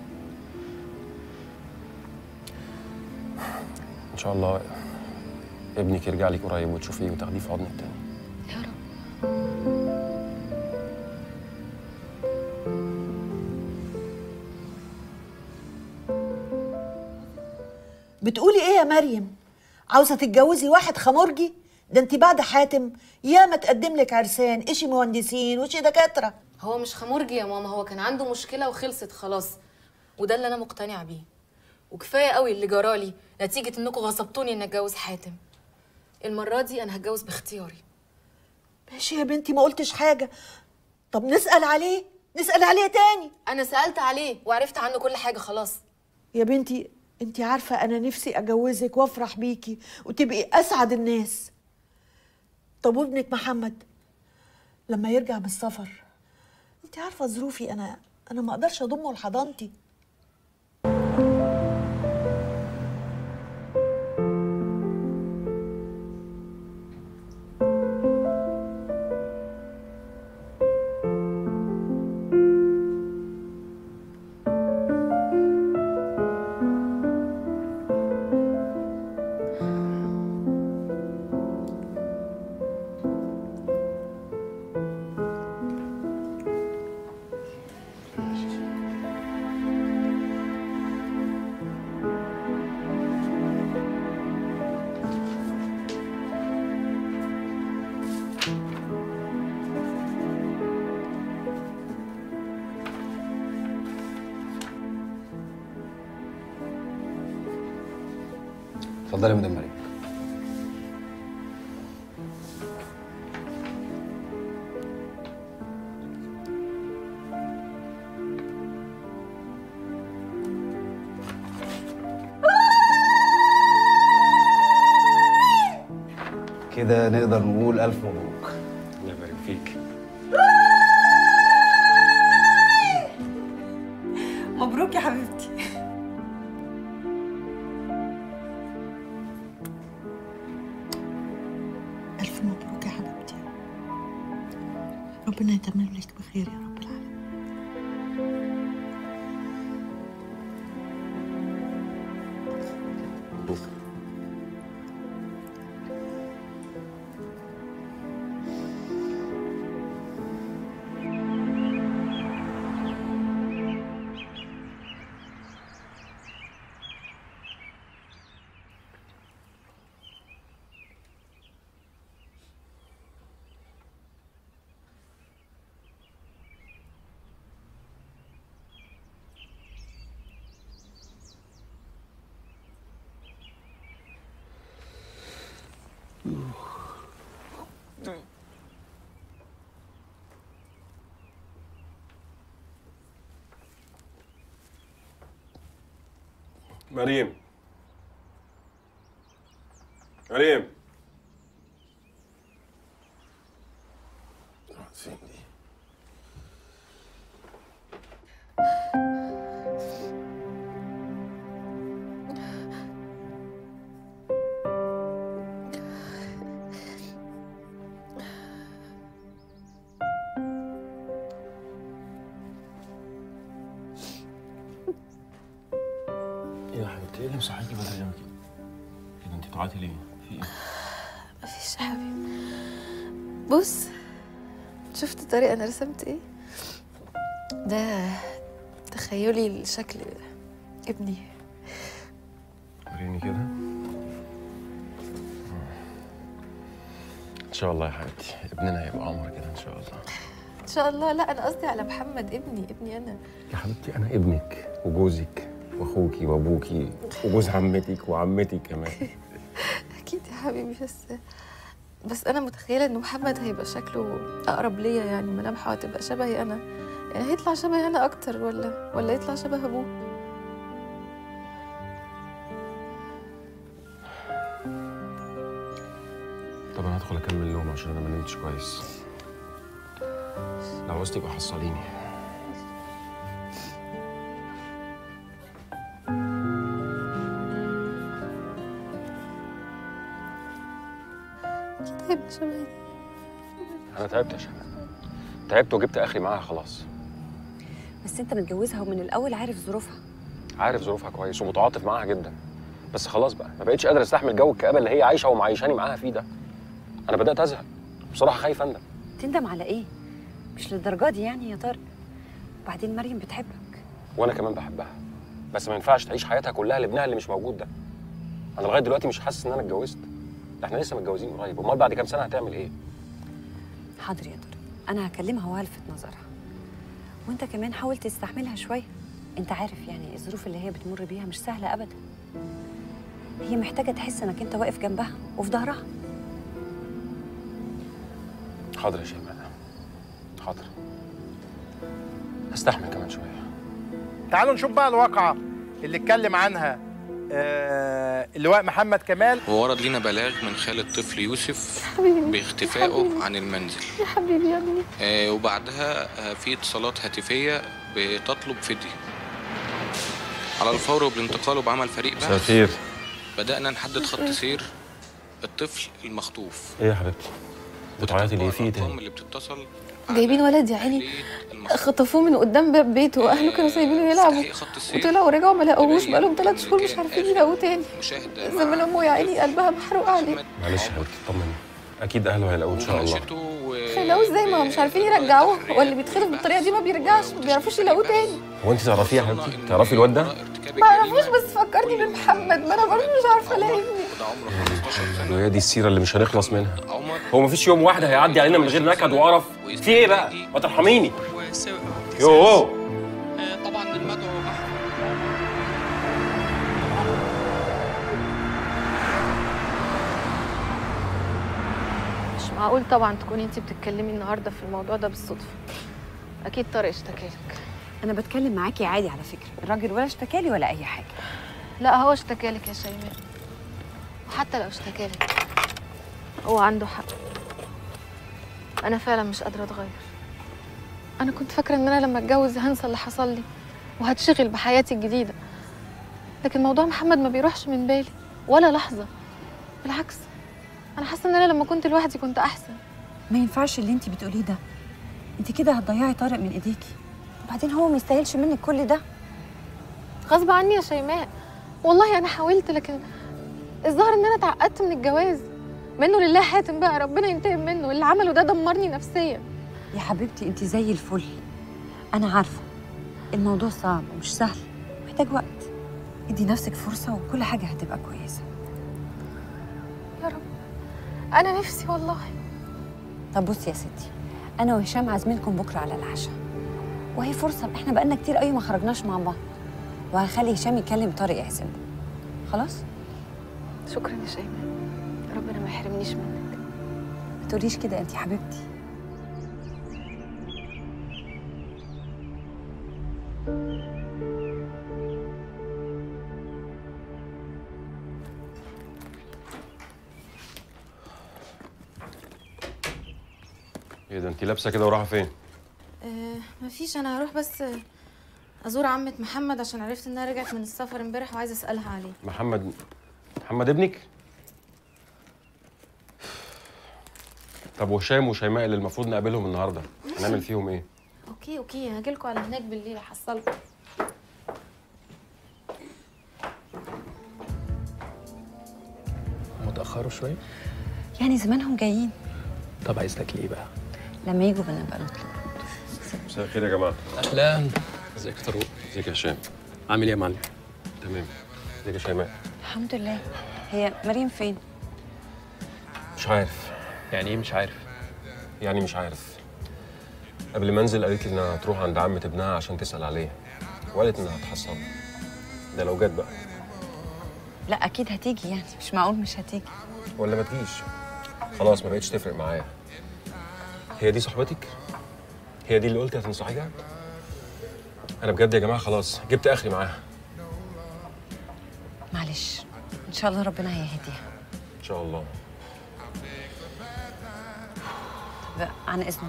S18: ان شاء الله ابنك يرجع لك قريب وتشوفيه وتاخديه في حضنك تاني
S15: بتقولي ايه يا مريم عاوزه تتجوزي واحد خمرجي ده انت بعد حاتم ياما تقدم لك عرسان اشي مهندسين وشي دكاتره
S21: هو مش خمرجي يا ماما هو كان عنده مشكلة وخلصت خلاص وده اللي أنا مقتنعة بيه وكفاية قوي اللي جرالي نتيجة إنكم غصبتوني إني أتجوز حاتم المرة دي أنا هتجوز باختياري
S15: ماشي يا بنتي ما قلتش حاجه طب نسال عليه نسال عليه تاني
S21: أنا سألت عليه وعرفت عنه كل حاجة خلاص
S15: يا بنتي انت عارفه انا نفسي اجوزك وافرح بيكي وتبقي اسعد الناس طب وابنك محمد لما يرجع من السفر انت عارفه ظروفي انا انا ما اقدرش اضمه لحضانتي
S17: اتفضلي يا مدام مريم كده نقدر نقول ألف مبروك
S18: الله يبارك فيك
S14: مبروك يا حبيبتي
S15: ألف مبروك يا حبيبتي ربنا يتمم لك بخير يا رب العالمين
S18: مريم مريم فين دي؟ ايه يا حبيبتي ايه اللي مصحيكي بدري قوي كده؟ كده انت بتعيطي ليه؟ في ايه؟
S11: مفيش يا حبيبي بص شفت الطريقة أنا رسمت إيه؟ ده تخيلي لشكل ابني
S18: وريني كده ان شاء الله يا حبيبتي ابننا هيبقى عمر كده ان شاء الله
S11: إن شاء الله لا أنا قصدي على محمد ابني ابني أنا
S18: يا حبيبتي انا ابنك وجوزك واخوكي وابوكي وجوز عمتك وعمتي كمان
S11: أكيد يا حبيبي بس بس أنا متخيلة إن محمد هيبقى شكله أقرب ليا يعني ملامحه هتبقى شبهي أنا يعني هيطلع شبهي أنا أكتر ولا ولا يطلع شبه أبوه
S18: طب انا هدخل اكمل نوم عشان انا ما نمتش كويس لو عوزتي يبقى حصليني
S11: أكيد هيبقى شبهي
S18: انا تعبت يا شباب تعبت وجبت اخري معاها خلاص
S14: بس انت متجوزها ومن الاول عارف ظروفها
S18: عارف ظروفها كويس ومتعاطف معاها جدا بس خلاص بقى ما بقتش قادر استحمل جو الكآبه اللي هي عايشه ومعيشاني معاها فيه ده انا بدات ازهق بصراحه خايف اندم
S14: تندم على ايه مش للدرجه دي يعني يا طارق وبعدين مريم بتحبك
S18: وانا كمان بحبها بس ما ينفعش تعيش حياتها كلها لابنها اللي مش موجود ده انا لغايه دلوقتي مش حاسس ان انا اتجوزت ده احنا لسه متجوزين قريب امال بعد كام سنه هتعمل ايه
S14: حاضر يا طارق انا هكلمها وهلفت نظرها وانت كمان حاول تستحملها شويه انت عارف يعني الظروف اللي هي بتمر بيها مش سهله ابدا هي محتاجه تحس انك انت واقف جنبها وفي ظهرها
S18: حاضر يا شيماء حاضر استحمل كمان شويه
S10: تعالوا نشوف بقى الواقعة اللي اتكلم عنها آه اللواء محمد كمال
S2: وورد لنا بلاغ من خالة طفل يوسف
S11: حبيبي
S2: باختفائه عن المنزل
S11: يا حبيبي يا ابني
S2: آه وبعدها آه في اتصالات هاتفية بتطلب فدية على الفور وبالانتقال وبعمل فريق
S18: مساء
S2: بحث
S18: الخير
S2: بدأنا نحدد خط سير الطفل المخطوف
S18: ايه يا حبيبتي بتعيطي ليه في ايه تاني
S2: اللي بتتصل
S11: جايبين ولد يا عيني خطفوه من قدام باب بيته واهله كانوا سايبينه يلعبوا وطلعوا ورجعوا ما لقوهوش بقالهم ثلاث شهور مش عارفين يلاقوه تاني زمان امه يا عيني قلبها محروق عليه
S18: معلش يا حبيبتي اطمني اكيد اهله هيلاقوه ان شاء الله
S11: هيلاقوه ازاي ما هم مش عارفين يرجعوه واللي بيتخطف بالطريقه دي ما بيرجعش ما بيعرفوش يلاقوه تاني
S18: هو انت تعرفيه يا حبيبتي تعرفي الواد ده
S11: ما اعرفوش بس فكرني بمحمد ما انا برضه مش عارفه الاقي ابني
S18: وهي دي السيره اللي مش هنخلص منها هو مفيش يوم واحد هيعدي علينا من غير نكد وقرف في ايه بقى ما ترحميني يوه
S2: طبعا المدعو
S21: معقول طبعا تكوني انت بتتكلمي النهارده في الموضوع ده بالصدفه اكيد طارق اشتكالك
S14: انا بتكلم معاكي عادي على فكره الراجل ولا اشتكالي ولا اي حاجه
S21: لا هو اشتكالك يا شيماء وحتى لو اشتكالك هو عنده حق انا فعلا مش قادره اتغير انا كنت فاكره ان انا لما اتجوز هنسى اللي حصل لي وهتشغل بحياتي الجديده لكن موضوع محمد ما بيروحش من بالي ولا لحظه بالعكس انا حاسه ان انا لما كنت لوحدي كنت احسن
S14: ما ينفعش اللي انت بتقوليه ده انت كده هتضيعي طارق من ايديكي وبعدين هو ما يستاهلش منك كل ده
S21: غصب عني يا شيماء والله انا حاولت لكن الظاهر ان انا اتعقدت من الجواز منه لله حاتم بقى ربنا ينتقم منه اللي عمله ده دمرني نفسيا
S14: يا حبيبتي انت زي الفل انا عارفه الموضوع صعب ومش سهل محتاج وقت ادي نفسك فرصه وكل حاجه هتبقى كويسه
S21: يا رب انا نفسي والله
S14: طب بصي يا ستي انا وهشام عازمينكم بكره على العشاء وهي فرصه احنا بقالنا كتير قوي ما خرجناش مع بعض وهخلي هشام يكلم طارق يعزمه خلاص
S21: شكرا يا شيماء ربنا ما يحرمنيش منك
S14: ما تقوليش كده انت حبيبتي
S18: ايه ده انت لابسه كده ورايحه فين
S21: أه مفيش انا هروح بس ازور عمة محمد عشان عرفت انها رجعت من السفر امبارح وعايزه اسالها عليه
S18: محمد محمد ابنك طب وهشام وشيماء اللي المفروض نقابلهم النهارده هنعمل فيهم ايه
S21: اوكي اوكي هاجيلكوا على هناك بالليل احصلكوا
S5: متأخروا شوية
S14: يعني زمانهم جايين
S5: طب عايز تاكلي ايه بقى؟
S14: لما يجوا بنبقى نطلب
S18: مساء الخير يا جماعه
S5: اهلا ازيك يا طارق
S18: ازيك يا هشام
S5: عامل ايه يا معلم؟
S18: تمام ازيك يا شيماء
S14: الحمد لله هي مريم فين
S18: مش عارف
S5: يعني ايه مش عارف
S18: يعني مش عارف قبل ما انزل قالت لي انها تروح عند عمة ابنها عشان تسأل عليه وقالت انها هتحصل ده لو جت بقى
S14: لا اكيد هتيجي يعني مش معقول مش هتيجي
S18: ولا ما تجيش خلاص ما بقتش تفرق معايا هي دي صاحبتك هي دي اللي قلتي هتنصحيها انا بجد يا جماعه خلاص جبت اخري معاها
S14: معلش ان شاء الله ربنا هيهديها
S18: ان شاء الله
S14: بقى عن اذنك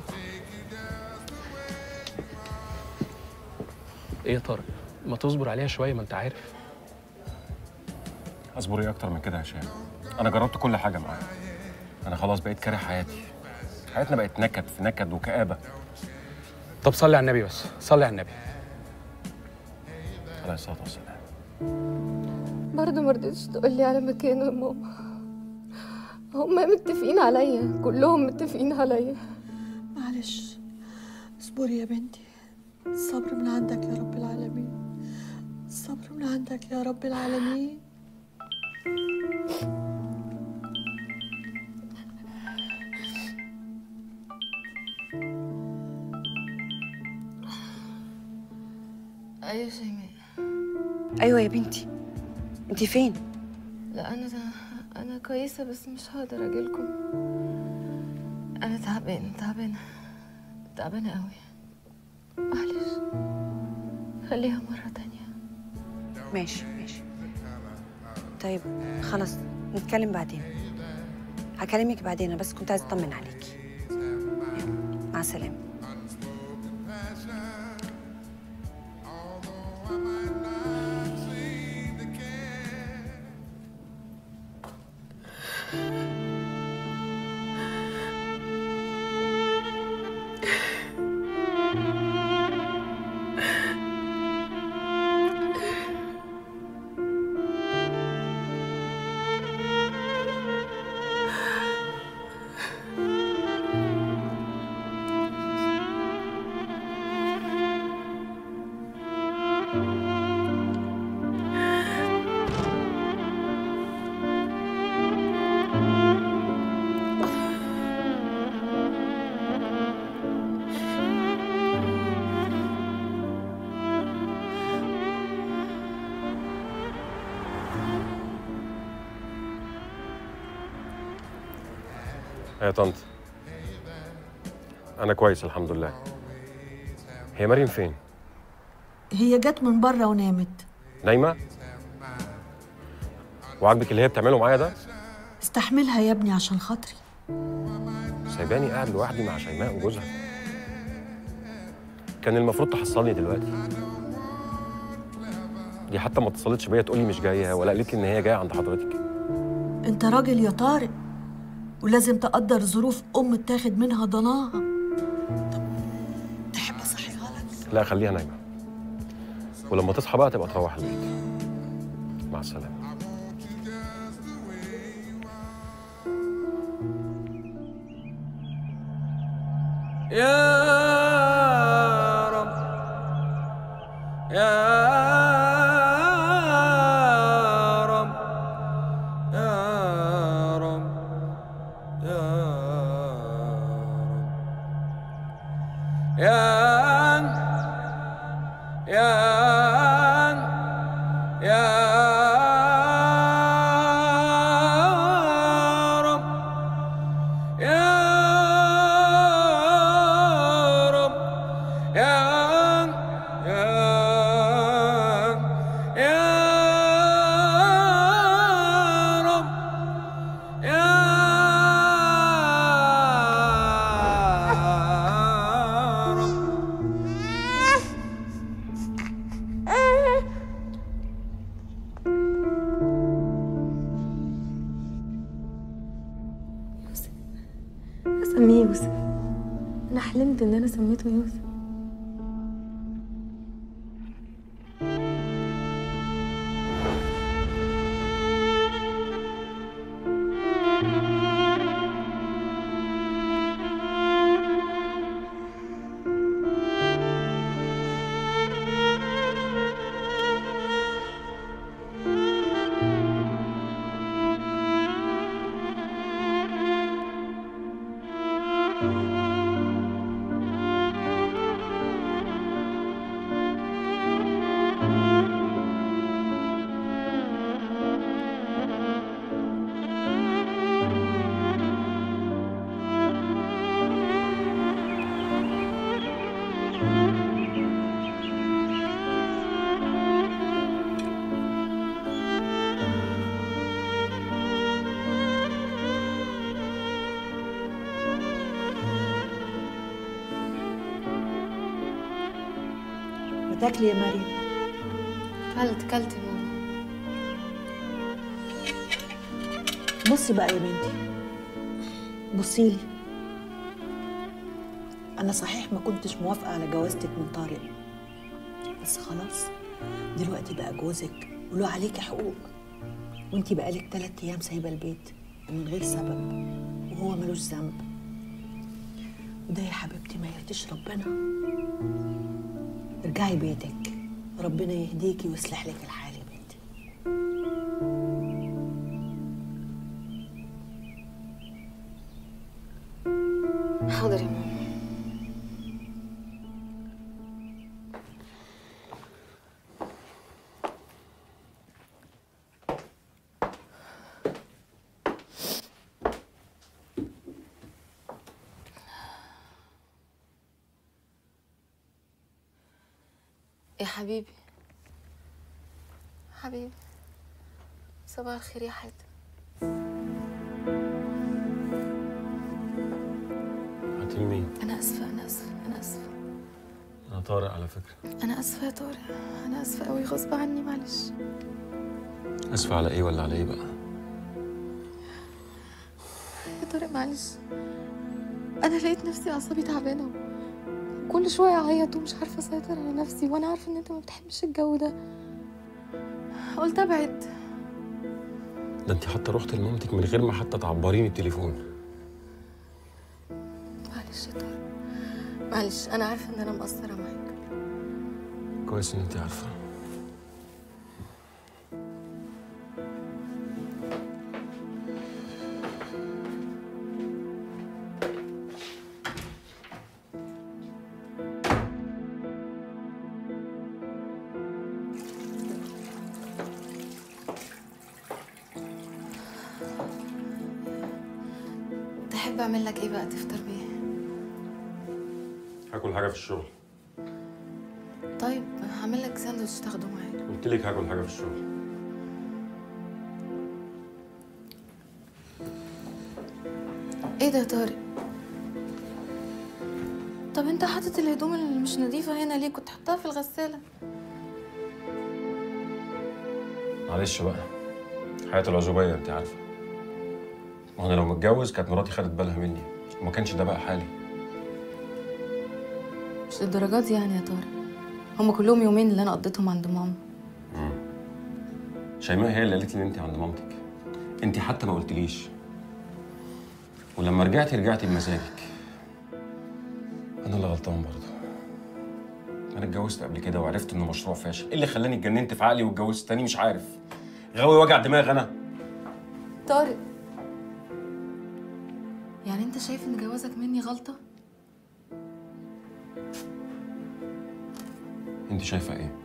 S5: ايه يا طارق؟ ما تصبر عليها شوية ما انت عارف
S18: اصبر ايه اكتر من كده يا هشام انا جربت كل حاجه معاها انا خلاص بقيت كاره حياتي حياتنا بقت نكد في نكد وكآبه
S5: طب صلي على النبي بس صلي على النبي
S18: عليه الصلاه والسلام
S21: برضه ما رضيتش تقولي على مكانه يا ماما هما متفقين عليا كلهم متفقين عليا
S15: معلش اصبري يا بنتي الصبر من عندك يا رب العالمين الصبر من عندك يا رب العالمين
S21: ايوه شيماء
S14: ايوه يا بنتي انت فين
S21: لا انا انا كويسه بس مش هقدر اجيلكم انا تعبانه تعبانه تعبانه قوي معلش خليها مره تانية
S14: ماشي ماشي طيب خلاص نتكلم بعدين هكلمك بعدين أنا بس كنت عايزه اطمن عليكي يلا، مع السلامه
S18: يا طنط انا كويس الحمد لله هي مريم فين
S15: هي جت من بره ونامت
S18: نايمه وعاجبك اللي هي بتعمله معايا ده
S15: استحملها يا ابني عشان خاطري
S18: سايباني قاعد لوحدي مع شيماء وجوزها كان المفروض تحصلني دلوقتي دي حتى ما اتصلتش بيا تقول لي مش جايه ولا قالت لي ان هي جايه عند حضرتك
S15: انت راجل يا طارق ولازم تقدر ظروف ام اتاخد منها ضناها تحب اصحيها لك
S18: لا خليها نايمه ولما تصحى بقى تبقى تروح البيت مع السلامه
S13: يا رب يا رب يا رب يا رب يا يا يا رب يا رب يا يا يا رب يا
S11: اسميه يوسف انا حلمت ان انا سميته يوسف
S15: ما تاكلي يا مريم
S11: كلت كلت يا ماما
S15: بصي بقى يا بنتي بصي لي انا صحيح ما كنتش موافقه على جوازتك من طارق بس خلاص دلوقتي بقى جوزك وله عليكي حقوق وانتي بقالك تلات ايام سايبه البيت ومن غير سبب وهو ملوش ذنب وده يا حبيبتي ما يرضيش ربنا ارجعي بيتك ربنا يهديكي ويصلح لك الحال يا بنتي
S11: حاضر يا ماما يا حبيبي حبيبي صباح الخير يا حاتم
S18: هاتي مين
S11: انا اسفه انا اسفه انا اسفه
S18: انا طارق على فكره
S11: انا اسفه يا طارق انا اسفه قوي غصب عني معلش
S18: اسف على ايه ولا على ايه بقى
S11: يا طارق معلش انا لقيت نفسي اعصابي تعبانه كل شويه اعيط ومش عارفه اسيطر على نفسي وانا عارفه ان انت ما بتحبش الجو ده قلت ابعد
S18: ده انت حتى رحت لمامتك من غير ما حتى تعبريني التليفون
S11: معلش يا طارق معلش انا عارفه ان انا مقصره معاك
S18: كويس ان انت عارفه
S11: تحب اعمل لك ايه بقى تفطر بيه
S18: هاكل حاجه في الشغل
S21: طيب هعمل لك ساندوتش تاخده معاك
S18: قلت لك هاكل حاجه في الشغل
S21: ايه ده يا طارق طب انت حاطط الهدوم اللي مش نظيفه هنا ليه كنت حطها في الغساله
S18: معلش بقى حياة العزوبية انت عارفة ما انا لو متجوز كانت مراتي خدت بالها مني وما كانش ده بقى حالي
S21: مش للدرجات دي يعني يا طارق هما كلهم يومين اللي انا قضيتهم عند ماما
S18: شيماء هي اللي قالت لي ان انت عند مامتك انت حتى ما قلتليش ولما رجعتي رجعتي بمزاجك انا اللي غلطان برضه انا اتجوزت قبل كده وعرفت انه مشروع فاشل ايه اللي خلاني اتجننت في عقلي واتجوزت تاني مش عارف غاوي وجع دماغ انا
S21: طارق يعني انت شايف ان جوازك مني غلطه
S18: انت شايفه ايه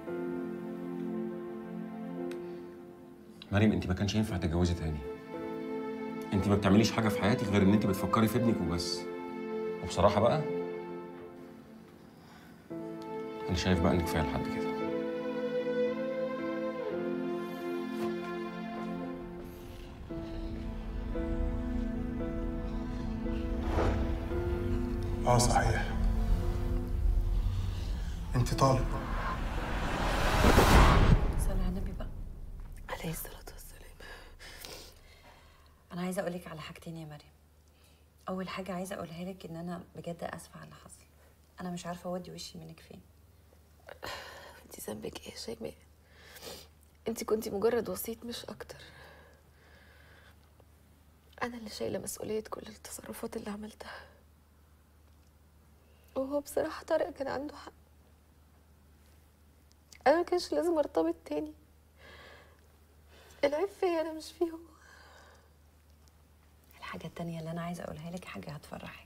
S18: مريم انت ما كانش ينفع تتجوزي تاني انت ما بتعمليش حاجه في حياتك غير ان انت بتفكري في ابنك وبس وبصراحه بقى انا شايف بقى ان كفايه لحد كده
S6: اه صحيح انت طالب
S14: صلي على النبي بقى عليه الصلاة والسلام أنا عايزة أقولك على حاجتين يا مريم أول حاجة عايزة أقولها لك إن أنا بجد آسفة على اللي حصل أنا مش عارفة أودي وشي منك فين
S21: انت ذنبك ايه يا شيماء انت كنتي مجرد وسيط مش اكتر انا اللي شايله مسؤوليه كل التصرفات اللي عملتها وهو بصراحه طارق كان عنده حق انا ما كانش لازم ارتبط تاني العيب فيا انا مش فيه هو
S14: الحاجة التانية اللي أنا عايزة أقولها لك حاجة هتفرحك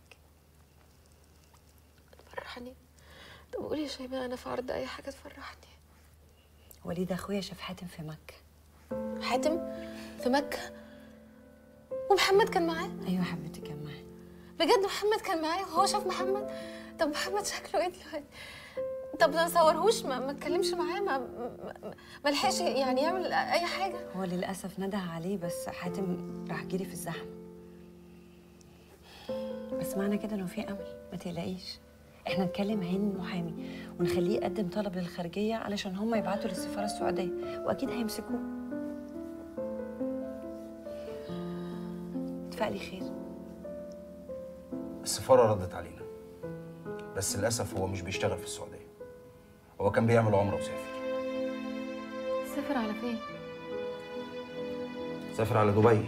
S21: فرحني طب قولي يا شيماء انا في عرض اي حاجه تفرحني
S14: وليد أخويا شاف حاتم في مكة
S21: حاتم في مكه ومحمد كان معاه
S14: أيوة حبيبتي كان معاه
S21: بجد محمد كان معايا وهو شاف محمد طب محمد شكله ايه دلوقتي طب ما صورهوش ما ما اتكلمش معاه ما ما- ما لحقش يعني يعمل اي حاجه
S14: هو للأسف نده عليه بس حاتم راح جري في الزحمة بس معنى كده إنه في أمل ما تقلقيش احنا نكلم هاني المحامي ونخليه يقدم طلب للخارجية علشان هم يبعتوا للسفارة السعودية وأكيد هيمسكوه اتفقلي خير
S17: السفارة ردت علينا بس للأسف هو مش بيشتغل في السعودية هو كان بيعمل عمرة وسافر
S21: سافر على فين
S17: سافر على دبي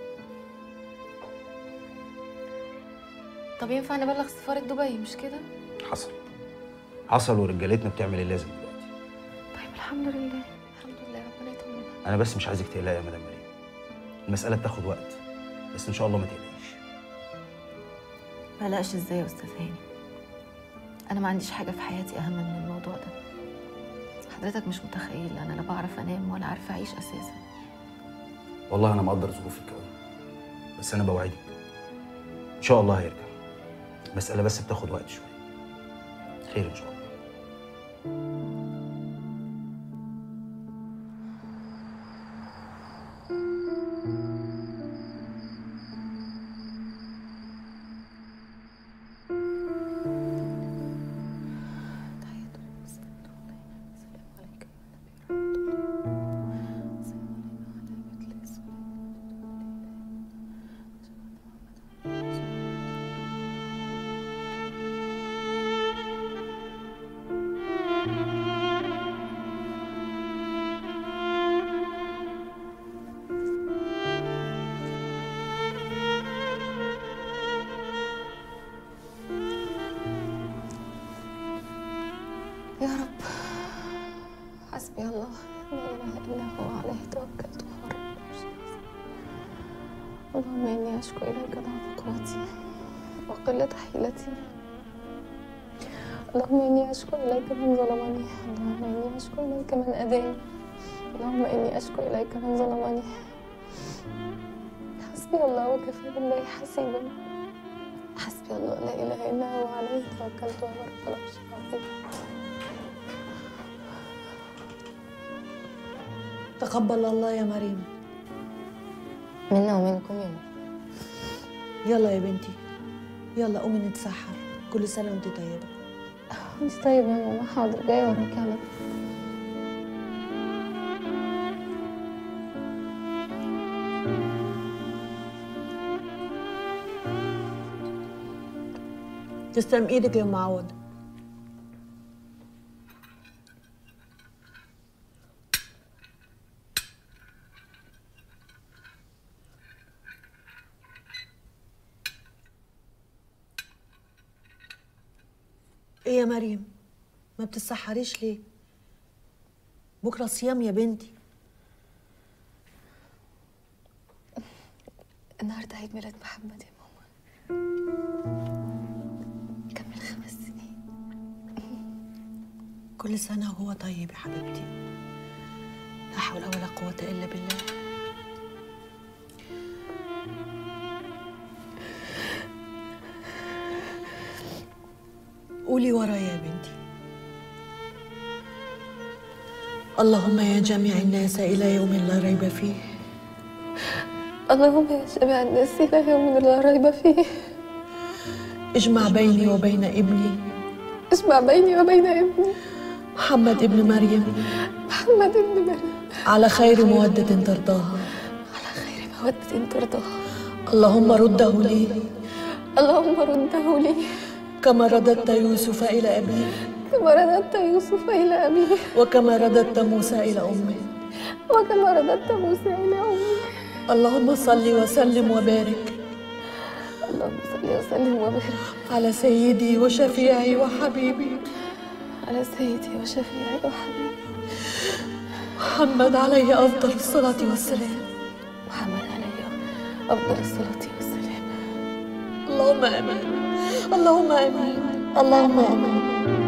S21: طب ينفع نبلغ سفاره دبي مش كده
S17: حصل حصل ورجالتنا بتعمل اللازم دلوقتي
S21: طيب الحمد لله الحمد لله ربنا يطمنا
S17: أنا بس مش عايزك تقلقي يا مدام مريم المسألة بتاخد وقت بس إن شاء الله ما تقلقيش
S21: ما قلقش ازاي يا استاذ هاني انا ما عنديش حاجه في حياتي اهم من الموضوع ده حضرتك مش متخيل انا لا بعرف انام ولا عارفه اعيش اساسا
S17: والله أنا مقدر ظروفك أوي بس أنا بوعدك إن شاء الله هيرجع المسألة بس بتاخد وقت شوية خير إن شاء الله
S21: يا رب حسبي الله لا اله الا هو عليه توكلت وهو رب العرش العظيم. اللهم اني اشكو اليك ضعف قوتي وقله حيلتي اللهم اني اشكو اليك من ظلمني اللهم اني اشكو اليك من اذاني اللهم اني اشكو اليك من ظلمني حسبي الله وكفى بالله حسيبا حسبي
S11: الله لا اله الا هو عليه توكلت وهو رب العرش العظيم
S15: تقبل الله يا مريم
S11: منا ومنكم يا ماما
S15: يلا يا بنتي يلا قومي نتسحر كل سنة وانت طيبة
S11: مش طيب يا ماما حاضر جايه وراك على
S15: تسلم ايدك يا ام عوض ايه يا مريم ما بتتسحريش ليه بكره صيام يا بنتي
S11: النهارده عيد ميلاد محمد يا ماما كمل خمس سنين
S15: كل سنة وهو طيب يا حبيبتي لا حول ولا قوة إلا بالله قولي ورايا يا بنتي اللهم يا جامع الناس إلى يوم لا ريب فيه
S11: اللهم يا جميع الناس الى يوم لا ريب فيه
S15: اجمع بيني وبين ابني
S11: اجمع بيني وبين ابني
S15: محمد ابن مريم
S11: محمد ابن مريم
S15: على خير مودة ترضاها
S11: خير مودة ترضاها
S15: اللهم رده لي
S11: اللهم رده لي
S15: كما رددت يوسف إلى أبيه
S11: كما رددت يوسف إلى أبيه
S15: وكما رددت موسى إلى أمه
S11: وكما رددت موسى إلى أمه
S15: اللهم صل وسلم وبارك
S11: اللهم صل وسلم وبارك
S15: على سيدي وشفيعي وحبيبي
S11: على سيدي وشفيعي وحبيبي
S15: محمد عليه أفضل الصلاة والسلام
S11: محمد عليه أفضل الصلاة والسلام
S15: اللهم آمين اللهم آمين اللهم آمين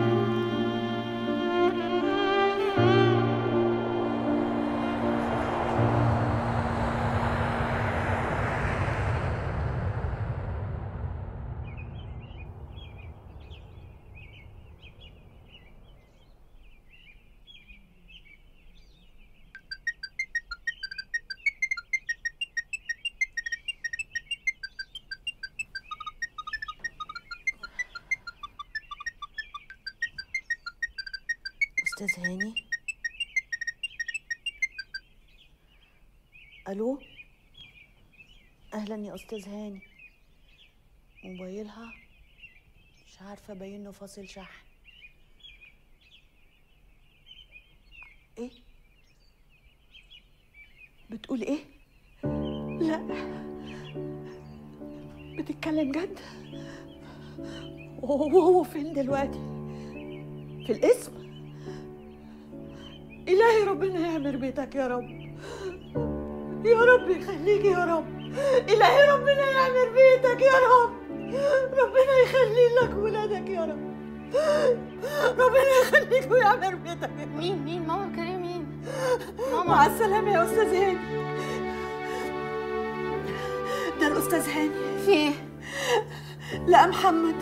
S15: أستاذ هاني ألو أهلا يا أستاذ هاني موبايلها مش عارفة باين له فاصل شحن إيه بتقول إيه لا بتتكلم جد وهو هو فين دلوقتي في الاسم إلهي ربنا يعمر بيتك يا رب يا رب يخليك يا رب إلهي ربنا يعمر بيتك يا رب ربنا يخلي لك ولادك يا رب ربنا يخليك ويعمر بيتك
S20: مين مين ماما كريم مين
S15: ماما مع السلامة يا أستاذ هاني ده الأستاذ هاني
S20: في ايه؟
S15: لا محمد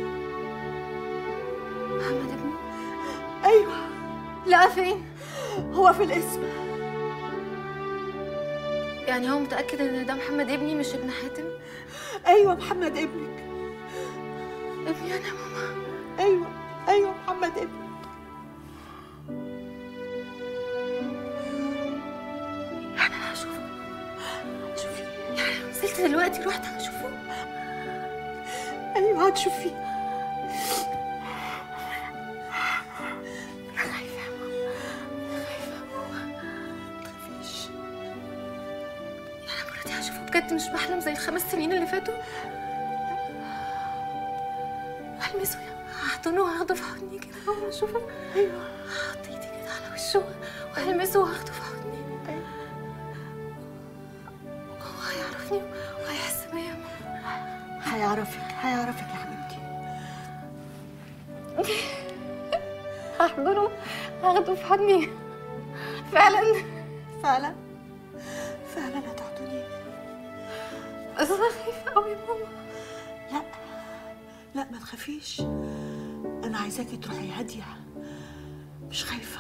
S20: محمد ابني
S15: أيوه
S20: لا فين
S15: هو في الاسم
S20: يعني هو متأكد ان ده محمد ابني مش ابن حاتم
S15: أيوه محمد ابنك
S20: ابني انا ماما
S15: أيوه أيوه محمد ابنك
S20: يعني انا هشوفه هشوفه يعني لو نزلت دلوقتي رحت هشوفه
S15: أيوه هتشوفيه
S20: انا خايفة يا ماما خايفة يا ماما متخافيش يعني المرة دي هشوفه بجد مش بحلم زي الخمس سنين اللي فاتوا هلمسه هحضنه وهاخده في حضني كده اول ما اشوفه
S15: ايوه
S20: هحط ايدي كده على وشه وهلمسه وهاخده في حضني هو هيعرفني وهيحس بيا يا ماما
S15: هيعرفك هيعرفك يا حبيبتي
S20: هحضنه هاخده في حضني فعلا
S15: فعلا فعلا هتحضنيه
S20: بس انا خايفة قوي يا ماما
S15: لا لا ما تخافيش انا عايزاكي تروحي هاديه مش خايفه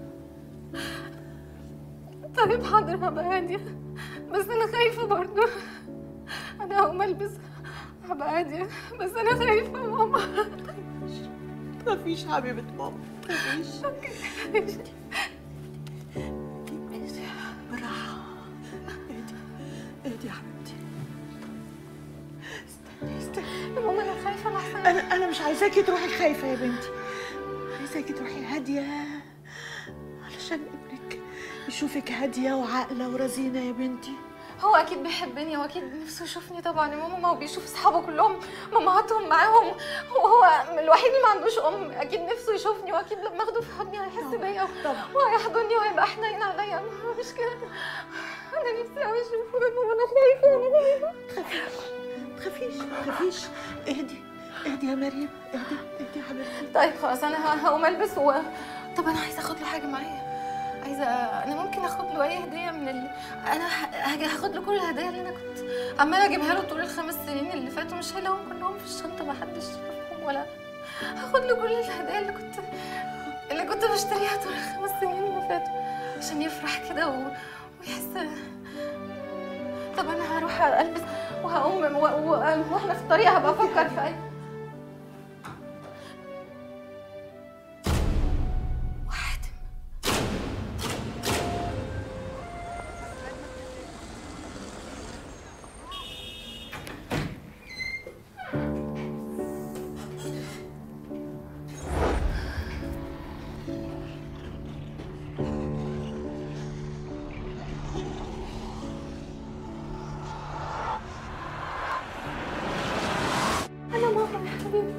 S21: طيب حاضر هبقى هادية بس أنا خايفة برضه أنا هقوم ألبس هبقى هادية بس أنا خايفة يا ماما
S15: تخافيش حبيبه ماما تخافيش بالراحه اهدي اهدي يا حبيبتي استني استني
S21: يا ماما أنا خايفة لحسن
S15: انا انا مش عايزاكي تروحي خايفه يا بنتي عايزاكي تروحي هاديه علشان ابنك يشوفك هاديه وعاقله ورزينه يا بنتي
S21: هو اكيد بيحبني واكيد نفسه يشوفني طبعا يا ماما ما هو بيشوف اصحابه كلهم مامهاتهم معاهم وهو الوحيد اللي ما عندوش ام اكيد نفسه يشوفني واكيد لما اخده في حضني هيحس بيا وهيحضني وهيبقى حنين عليا ما مش كده انا نفسي قوي اشوفه يا ماما انا خايفه انا خايفه
S15: تخافيش تخافيش اهدي اهدي يا مريم اهدي اهدي يا حبيبتي
S21: طيب خلاص انا ه- هقوم البس و طب انا عايزه اخد له حاجه معايا عايزه انا ممكن اخد له اي هديه من ال... انا ه- هاجي هاخد له كل الهدايا اللي انا كنت عماله اجيبها له طول الخمس سنين اللي فاتوا مش هلاقيهم كلهم في الشنطه ما حدش شافهم ولا هاخد له كل الهدايا اللي كنت اللي كنت بشتريها طول الخمس سنين اللي فاتوا عشان يفرح كده و... ويحس طب انا هروح البس وهقوم و... و... واحنا في الطريق هبقى افكر في اي انا ماما يا حبيبي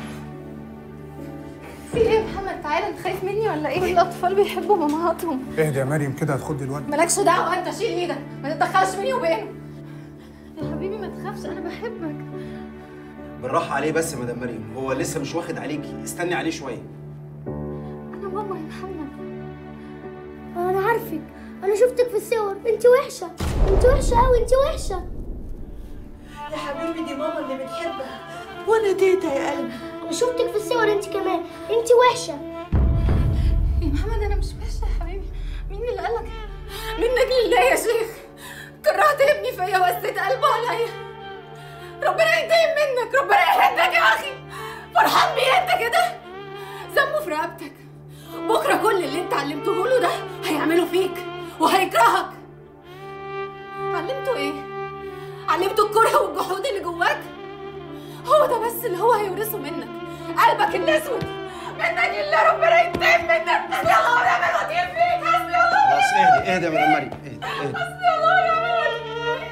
S21: في ايه يا محمد تعالى انت خايف مني ولا ايه الاطفال بيحبوا مامهاتهم
S6: اهدي يا مريم كده هتخضي الواد
S21: مالكش دعوه انت شيل ايدك ما تتدخلش بيني وبينه يا حبيبي ما تخافش انا بحبك
S17: بالراحه عليه بس يا مدام مريم هو لسه مش واخد عليكي استني عليه شويه
S21: انا ماما يا محمد
S4: انا عارفك انا شفتك في الصور انت وحشه انت وحشه قوي انت وحشه
S15: يا حبيبي دي ماما اللي بتحبك وانا تيتا يا قلبي
S4: انا شفتك في الصور انت كمان انت وحشه
S21: يا محمد انا مش وحشه يا حبيبي مين اللي قالك منك لله يا شيخ كرهت ابني فيا وقسيت قلبه عليا ربنا ينتقم منك ربنا يهدك يا اخي فرحان بيه انت كده ذنبه في رقبتك بكره كل اللي انت علمته له ده هيعمله فيك وهيكرهك علمته ايه علمته الكره والجحود اللي جواك هو ده بس اللي هو هيورثه منك قلبك الاسود منك لله ربنا ينتقم منك حسبي الله ونعم الوكيل فيك حسبي الله
S17: خلاص اهدي اهدي يا مدام مريم اهدي اهدي
S21: حسبي الله ونعم الوكيل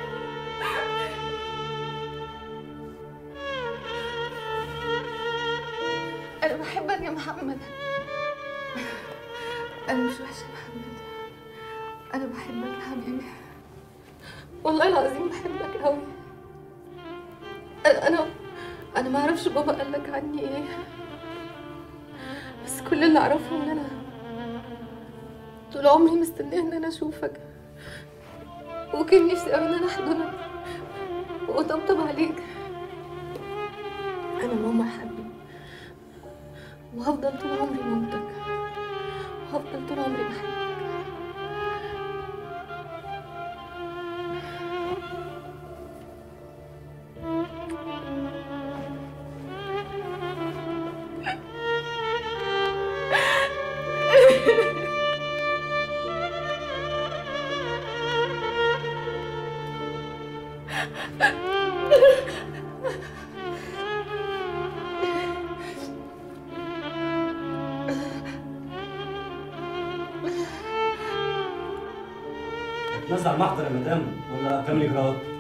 S21: أنا بحبك يا محمد أنا مش وحشة يا محمد أنا بحبك يا حبيبي والله العظيم بحبك أوي أنا أنا أنا ما أعرفش بابا قال لك عني إيه بس كل اللي أعرفه إن أنا طول عمري مستنية إن أنا أشوفك وكان نفسي أوي إن أنا أحضنك وأطبطب عليك أنا ماما يا حبيبي وهفضل طول عمري مامتك وهفضل طول عمري بحبك
S8: هتنزل على المحضر يا مدام ولا هتعمل اجراءات؟